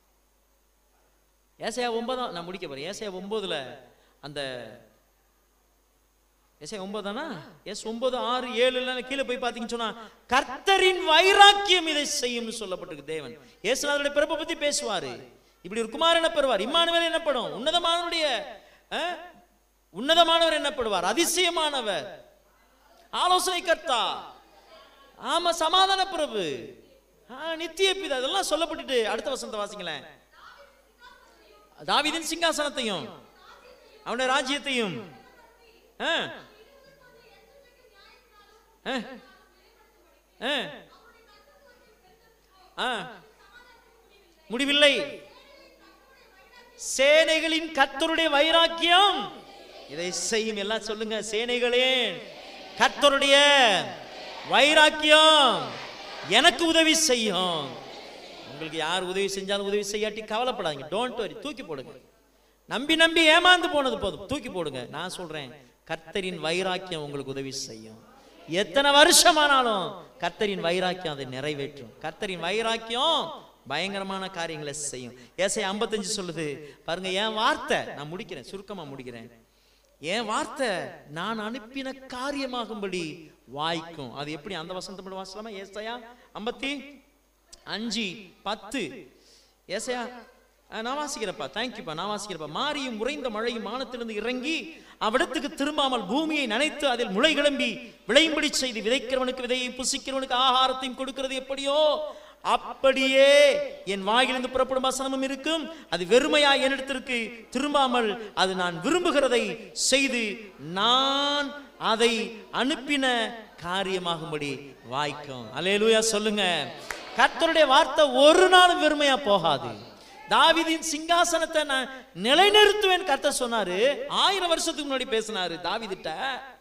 ஏசையா ஒன்பதாம் நான் முடிக்க போறேன் ஏசையா ஒன்பதுல அந்த ஏசையா ஒன்பதானா எஸ் ஒன்பது ஆறு ஏழுல கீழே போய் பார்த்தீங்கன்னு சொன்னா கர்த்தரின் வைராக்கியம் இதை செய்யும்னு சொல்லப்பட்டிருக்கு தேவன் இயேசுநாதருடைய பிறப்பை பத்தி பேசுவாரு இப்படி ஒரு குமாரனை பெறுவார் இம்மானுவேல் என்னப்படும் உன்னதமானவருடைய அஹ், உன்னதமானவர் என்னப்படுவார் அதிசயமானவர் ஆலோசனை கர்த்தா ஆமா சமாதான பிரபு ஆ, நித்திய பிதா இதெல்லாம் சொல்லப்பட்டுட்டு அடுத்த வசனத்தை வாசிங்களேன் தாவீதின் சிங்காசனத்தையும் அவனுடைய ராஜ்யத்தையும் ஆ. ஆ. ஆ. ஆ. முடிவில்லை சேனைகளின் கர்த்தருடைய வைராக்கியம் இதை செய்யும் எல்லாம் சொல்லுங்க சேனைகளே கர்த்தருடைய வைராக்கியம் எனக்கு உதவி செய்யும் உங்களுக்கு யார் உதவி செஞ்சாலும் உதவி செய்யாட்டி கவலைப்படாதீங்க டோன்ட் வரி தூக்கி போடுங்க நம்பி நம்பி ஏமாந்து போனது போதும் தூக்கி போடுங்க நான் சொல்றேன் கர்த்தரின் வைராக்கியம் உங்களுக்கு உதவி செய்யும் எத்தனை வருஷமானாலும் கர்த்தரின் வைராக்கியம் அதை நிறைவேற்றும் கர்த்தரின் வைராக்கியம் பயங்கரமான காரியங்களை செய்யும் ஏசை 55 சொல்லுது பாருங்க என் வார்த்தை நான் முடிக்கிறேன் சுருக்கமா முடிக்கிறேன் என் வார்த்தை நான் அனுப்பின காரியமாகும்படி வாய்க்கும் அது எப்படி அந்த வசனத்தை மட்டும் வாசலாமா ஏசாயா ஐம்பத்தி அஞ்சு பத்து ஏசையா ஆ, நான் வாசிக்கிறப்பா தேங்க்யூப்பா நான் வாசிக்கிறப்பா மாரியும் உறைந்த மழையும் வானத்திலிருந்து இறங்கி அவ்விடத்துக்கு திரும்பாமல் பூமியை நனைத்து அதில் முளை கிளம்பி விளையும்படி செய்து விதைக்கிறவனுக்கு விதையை புசிக்கிறவனுக்கு ஆகாரத்தையும் கொடுக்கிறது எப்படியோ அப்படியே என் வாயிலிருந்து புறப்படும் வசனமும் இருக்கும் அது வெறுமையா என்னிடத்திற்கு திரும்பாமல் அது நான் விரும்புகிறதை செய்து நான் அதை அனுப்பின காரியமாகும்படி வாய்க்கும் அல்லேலூயா சொல்லுங்க கர்த்தருடைய வார்த்தை ஒரு நாளும் வெறுமையா போகாது தாவீதின் சிங்காசனத்தை நான் நிலைநிறுத்துவேன் கர்த்தர் சொன்னாரு ஆயிரம் வருஷத்துக்கு முன்னாடி பேசினாரு தாவீதிட்ட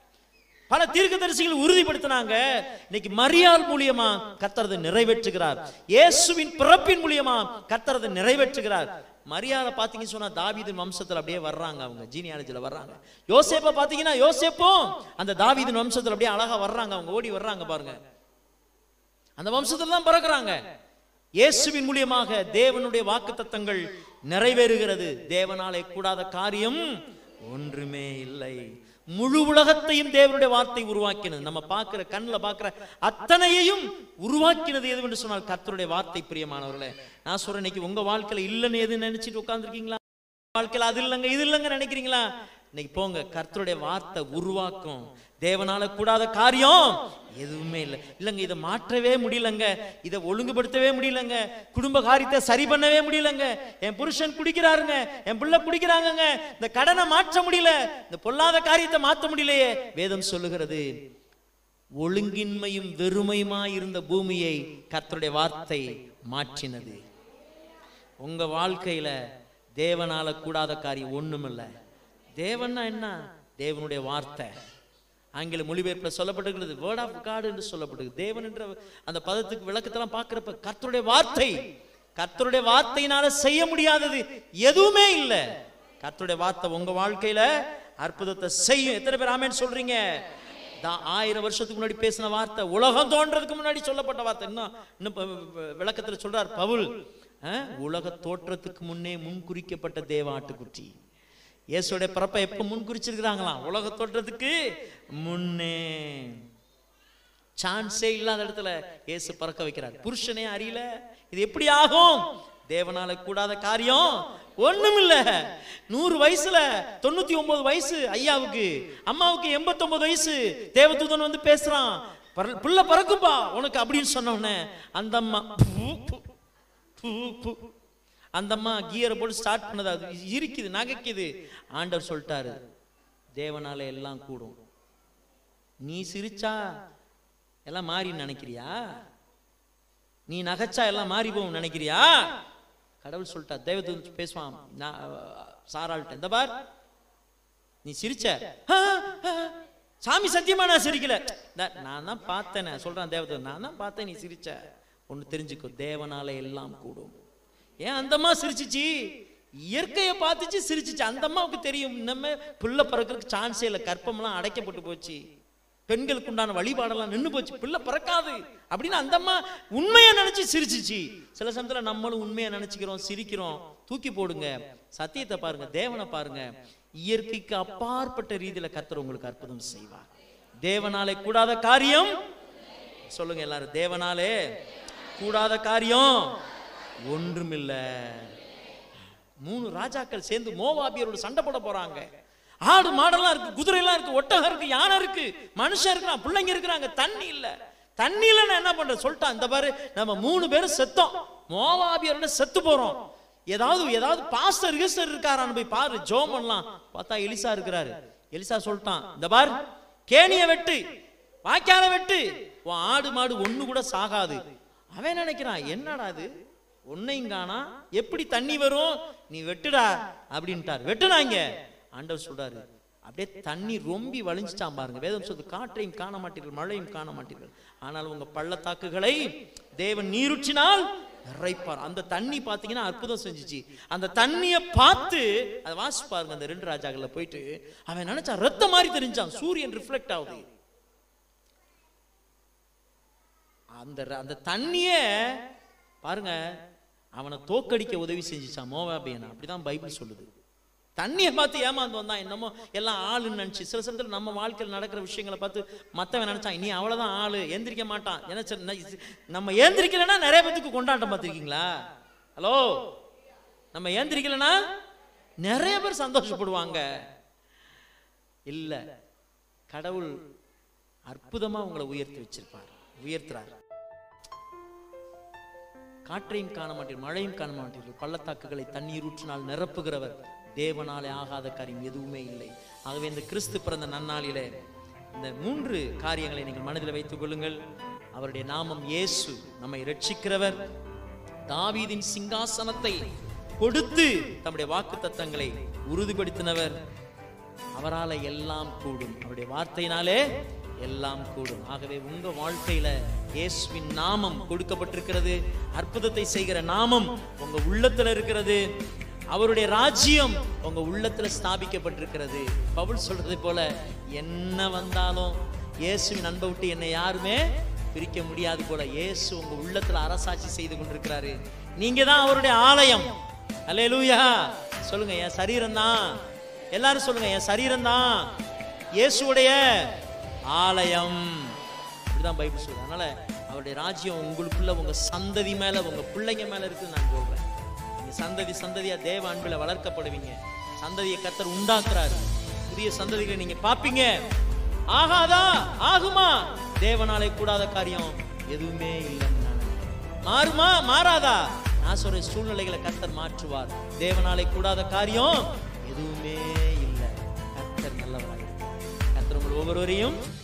பல தீர்க்கதரிசிகள் உறுதிப்படுத்தினாங்க இன்னைக்கு மரியாள் மூலியமா கர்த்தரதை நிறைவேற்றுகிறார் இயேசுவின் பிறப்பின் மூலியமா கர்த்தரதை நிறைவேற்றுகிறார் மரியாதை பாத்தீங்கன்னு சொன்னா தாவீதின் வம்சத்துல அப்படியே வர்றாங்க அவங்க ஜீனியாலஜில வர்றாங்க யோசேப்பை பாத்தீங்கன்னா யோசேப்பும் அந்த தாவீதின் வம்சத்துல அப்படியே அழகா வர்றாங்க அவங்க ஓடி வர்றாங்க பாருங்க அந்த வம்சத்துல தான் பிறக்குறாங்க இயேசுவின் மூலியமாக தேவனுடைய வாக்குத்தத்தங்கள் நிறைவேறுகிறது தேவனாலே கூடாத காரியம் ஒன்றுமே இல்லை முழு உலகத்தையும் தேவனுடைய வார்த்தை உருவாக்கினது நம்ம பார்க்கிற கண்ணில் பார்க்கிற அத்தனையையும் உருவாக்கினது எதுவென்று சொன்னால் கர்த்தருடைய வார்த்தை பிரியமானவர்களே நான் சொல்றேன் இன்னைக்கு உங்க வாழ்க்கையில இல்லைன்னு எது நினைச்சிட்டு உட்கார்ந்துருக்கீங்களா வாழ்க்கையில அது இல்லைங்க இது இல்லைங்க நினைக்கிறீங்களா இன்னைக்கு போங்க கர்த்தருடைய வார்த்தை உருவாக்கும் தேவனால கூடாத காரியம் எதுவுமே இல்லை இல்லைங்க இதை மாற்றவே முடியலங்க இதை ஒழுங்குபடுத்தவே முடியலங்க குடும்ப காரியத்தை சரி பண்ணவே முடியலங்க என் புருஷன் குடிக்கிறாருங்க என் பிள்ளை குடிக்கிறாங்கங்க இந்த கடனை மாற்ற முடியல இந்த பொல்லாத காரியத்தை மாற்ற முடியலையே வேதம் சொல்லுகிறது ஒழுங்கின்மையும் வெறுமையுமாய் இருந்த பூமியை கர்த்தருடைய வார்த்தை மாற்றினது உங்க வாழ்க்கையில தேவனால கூடாத காரியம் ஒண்ணுமில்ல தேவன்னா என்ன தேவனுடைய வார்த்தை ஆங்கில மொழிபெயர்ப்பில் சொல்லப்பட்டிருக்கிறது வேர்ட் ஆஃப் காட் என்று சொல்லப்பட்டிருக்கு தேவன் என்ற அந்த பதத்துக்கு விளக்கத்தெல்லாம் பார்க்கிறப்ப கர்த்தருடைய வார்த்தை கர்த்தருடைய வார்த்தையினால செய்ய முடியாதது எதுவுமே இல்லை கர்த்தருடைய வார்த்தை உங்க வாழ்க்கையில அற்புதத்தை செய்யும் எத்தனை பேர் ஆமேன்னு சொல்றீங்க தான் ஆயிரம் வருஷத்துக்கு முன்னாடி பேசின வார்த்தை உலகம் தோன்றதுக்கு முன்னாடி சொல்லப்பட்ட வார்த்தை இன்னும் இன்னும் ப- ப- விளக்கத்துல சொல்றார் பவுல் அஹ், உலக தோற்றத்துக்கு முன்னே முன்குறிக்கப்பட்ட தேவ ஆட்டுக்குட்டி இயேசுடைய பிறப்பை எப்ப முன்குறிச்சிருக்கிறாங்களாம் உலக தோற்றத்துக்கு முன்னே சான்ஸே இல்லாத இடத்துல இயேசு பறக்க வைக்கிறார் புருஷனே அறியல இது எப்படி ஆகும் தேவனால கூடாத காரியம் ஒண்ணுமில்ல நூறு வயசுல தொண்ணூத்தி ஒன்பது வயசு ஐயாவுக்கு அம்மாவுக்கு எண்பத்தொன்பது வயசு தேவதூதன் வந்து பேசுறான் பர- புள்ள பறக்கும்பா உனக்கு அப்படின்னு சொன்ன உடனே அந்த அம்மா "பூ, பூ." பூ பூ அந்த அம்மா கியரை போட்டு ஸ்டார்ட் பண்ணது அது இருக்குது நகைக்குது ஆண்டவர் சொல்லிட்டாரு தேவனால எல்லாம் கூடும் நீ சிரிச்சா எல்லாம் மாறி நினைக்கிறியா நீ நகைச்சா எல்லாம் மாறி போகும் நினைக்கிறியா கடவுள் சொல்லிட்டா தேவதூதன் பேசுவான் நான் சாராள்கிட்ட இந்த பார் நீ சிரிச்ச "ஆ, ஆ, சாமி சத்தியமா நான் சிரிக்கல "இந்த, நான் தான் பார்த்தேனே சொல்றான் தேவதூதன் நான் தான் பார்த்தேன் நீ சிரிச்ச ஒன்னு தெரிஞ்சுக்கோ தேவனால எல்லாம் கூடும் ஏன் அந்தம்மா சிரிச்சிச்சு இயற்கையை பார்த்துச்சு சிரிச்சிச்சு அந்த அம்மாவுக்கு தெரியும் நம்ம புள்ள பிறக்கிறதுக்கு சான்ஸே இல்லை கற்பமெல்லாம் அடைக்கப்பட்டு போச்சு பெண்களுக்கு உண்டான வழிபாடெல்லாம் நின்னு போச்சு பிள்ளை பிறக்காது அப்படின்னு அந்த அம்மா உண்மையை நினைச்சு சிரிச்சிச்சு சில சமயத்துல நம்மளும் உண்மையை நினைச்சுக்கிறோம் சிரிக்கிறோம் தூக்கி போடுங்க சத்தியத்தை பாருங்க தேவனை பாருங்க இயற்கைக்கு அப்பாற்பட்ட ரீதியில கர்த்தர் உங்களுக்கு அற்புதம் செய்வார் தேவனாலே கூடாத காரியம் சொல்லுங்க எல்லாரும் தேவனாலே கூடாத காரியம் ஒன்றுமில்ல மூணு ராஜாக்கள் சேர்ந்து மோவாபியரோட சண்டை போட போறாங்க ஆடு மாடெல்லாம் இருக்கு குதிரைலாம் இருக்கு ஒட்டகம் இருக்கு யானை இருக்கு மனுஷன் இருக்கிறான் பிள்ளைங்க இருக்கிறாங்க தண்ணி இல்ல தண்ணி இல்ல நான் என்ன பண்றேன் சொல்லிட்டான் இந்த பாரு நம்ம மூணு பேரும் செத்தோம் மோவாபியரோட செத்து போறோம் ஏதாவது ஏதாவது பாஸ்டர் ரிஜிஸ்டர் இருக்காரான்னு போய் பாரு ஜோம் பண்ணலாம் பார்த்தா எலிசா இருக்கிறாரு எலிசா சொல்லிட்டான் இந்த பார் கேணிய வெட்டு வாய்க்கால வெட்டு உன் ஆடு மாடு ஒண்ணு கூட சாகாது அவன் நினைக்கிறான் என்னடா அது உன்னையும் காணா எப்படி தண்ணி வரும் நீ வெட்டுடா அப்படின்ட்டார் வெட்டுனாங்க ஆண்டவர் சொல்றாரு அப்படியே தண்ணி ரொம்பி வழிஞ்சிட்டான் பாருங்க வேதம் சொல்றது காற்றையும் காண மாட்டீர்கள் மழையும் காண மாட்டீர்கள் ஆனால் உங்க பள்ளத்தாக்குகளை தேவன் நீருற்றினால் இறைப்பார் அந்த தண்ணி பார்த்தீங்கன்னா அற்புதம் செஞ்சுச்சு அந்த தண்ணியை பார்த்து அதை வாசி பாருங்க அந்த ரெண்டு ராஜாக்கள்ல போயிட்டு அவன் நினைச்சான் ரத்த மாதிரி தெரிஞ்சான் சூரியன் ரிஃப்ளெக்ட் ஆகுது அந்த ர- அந்த தண்ணியே பாருங்க அவனை தோக்கடிக்க உதவி செஞ்சுச்சான் மோவாபியனை அப்படிதான் பைபிள் சொல்லுது தண்ணியை பார்த்து ஏமாந்து வந்தான் என்னமோ எல்லாம் ஆளுன்னு நினைச்சு சில சமயத்தில் நம்ம வாழ்க்கையில் நடக்கிற விஷயங்களை பார்த்து மத்தவன் நினைச்சான் நீ அவ்வளவுதான் ஆளு எந்திரிக்க மாட்டான் ஏன்னா சரி, ந- நம்ம ஏந்திரிக்கலைன்னா நிறைய பேத்துக்கு கொண்டாட்டம் பார்த்துருக்கீங்களா ஹலோ நம்ம ஏந்திரிக்கலைன்னா நிறைய பேர் சந்தோஷப்படுவாங்க இல்ல கடவுள் அற்புதமா உங்களை உயர்த்தி வச்சிருப்பார் உயர்த்துறார் காற்றையும் காண மாட்டீர்கள் மழையும் காண மாட்டீர்கள் பள்ளத்தாக்குகளை தண்ணீர் ஊற்றினால் நிரப்புகிறவர் தேவனாலே ஆகாத காரியம் எதுவுமே இல்லை ஆகவே இந்த கிறிஸ்து பிறந்த நன்னாளிலே இந்த மூன்று காரியங்களை நீங்கள் மனதில் வைத்துக் கொள்ளுங்கள் அவருடைய நாமம் இயேசு நம்மை ரட்சிக்கிறவர் தாவீதின் சிங்காசனத்தை கொடுத்து தம்முடைய வாக்கு தத்தங்களை உறுதிப்படுத்தினவர் அவரால எல்லாம் கூடும் அவருடைய வார்த்தையினாலே எல்லாம் கூடும் ஆகவே உங்க வாழ்க்கையில இயேசுவின் நாமம் கொடுக்கப்பட்டிருக்கிறது அற்புதத்தை செய்கிற நாமம் உங்க உள்ளத்துல இருக்கிறது அவருடைய ராஜ்யம் உங்க உள்ளத்துல ஸ்தாபிக்கப்பட்டிருக்கிறது பவுல் சொல்றது போல என்ன வந்தாலும் இயேசுவின் அன்பை விட்டு என்னை யாருமே பிரிக்க முடியாது போல இயேசு உங்க உள்ளத்துல அரசாட்சி செய்து கொண்டிருக்கிறாரு நீங்க தான் அவருடைய ஆலயம் அல்லேலூயா சொல்லுங்க என் சரீரம் தான் எல்லாரும் சொல்லுங்க என் சரீரம் தான் இயேசுடைய ஆலயம் இப்படிதான் பைபிள் சொல்லுது அதனால அவருடைய ராஜ்யம் உங்களுக்குள்ள உங்க சந்ததி மேல உங்க பிள்ளைங்க மேல இருக்குன்னு நான் சொல்றேன் நீங்க சந்ததி சந்ததியா தேவ அன்புல வளர்க்கப்படுவீங்க சந்ததியை கத்தர் உண்டாக்குறாரு புதிய சந்ததிகளை நீங்க பாப்பீங்க ஆகாதா ஆகுமா தேவனாலே கூடாத காரியம் எதுவுமே இல்லைன்னு நான் நினைக்கிறேன். மாறுமா மாறாதா நான் சொல்ற சூழ்நிலைகளை கத்தர் மாற்றுவார் தேவனாலே கூடாத காரியம் எதுவுமே இல்லை கத்தர் நல்லவராக கத்தர் உங்கள் ஒவ்வொருவரையும்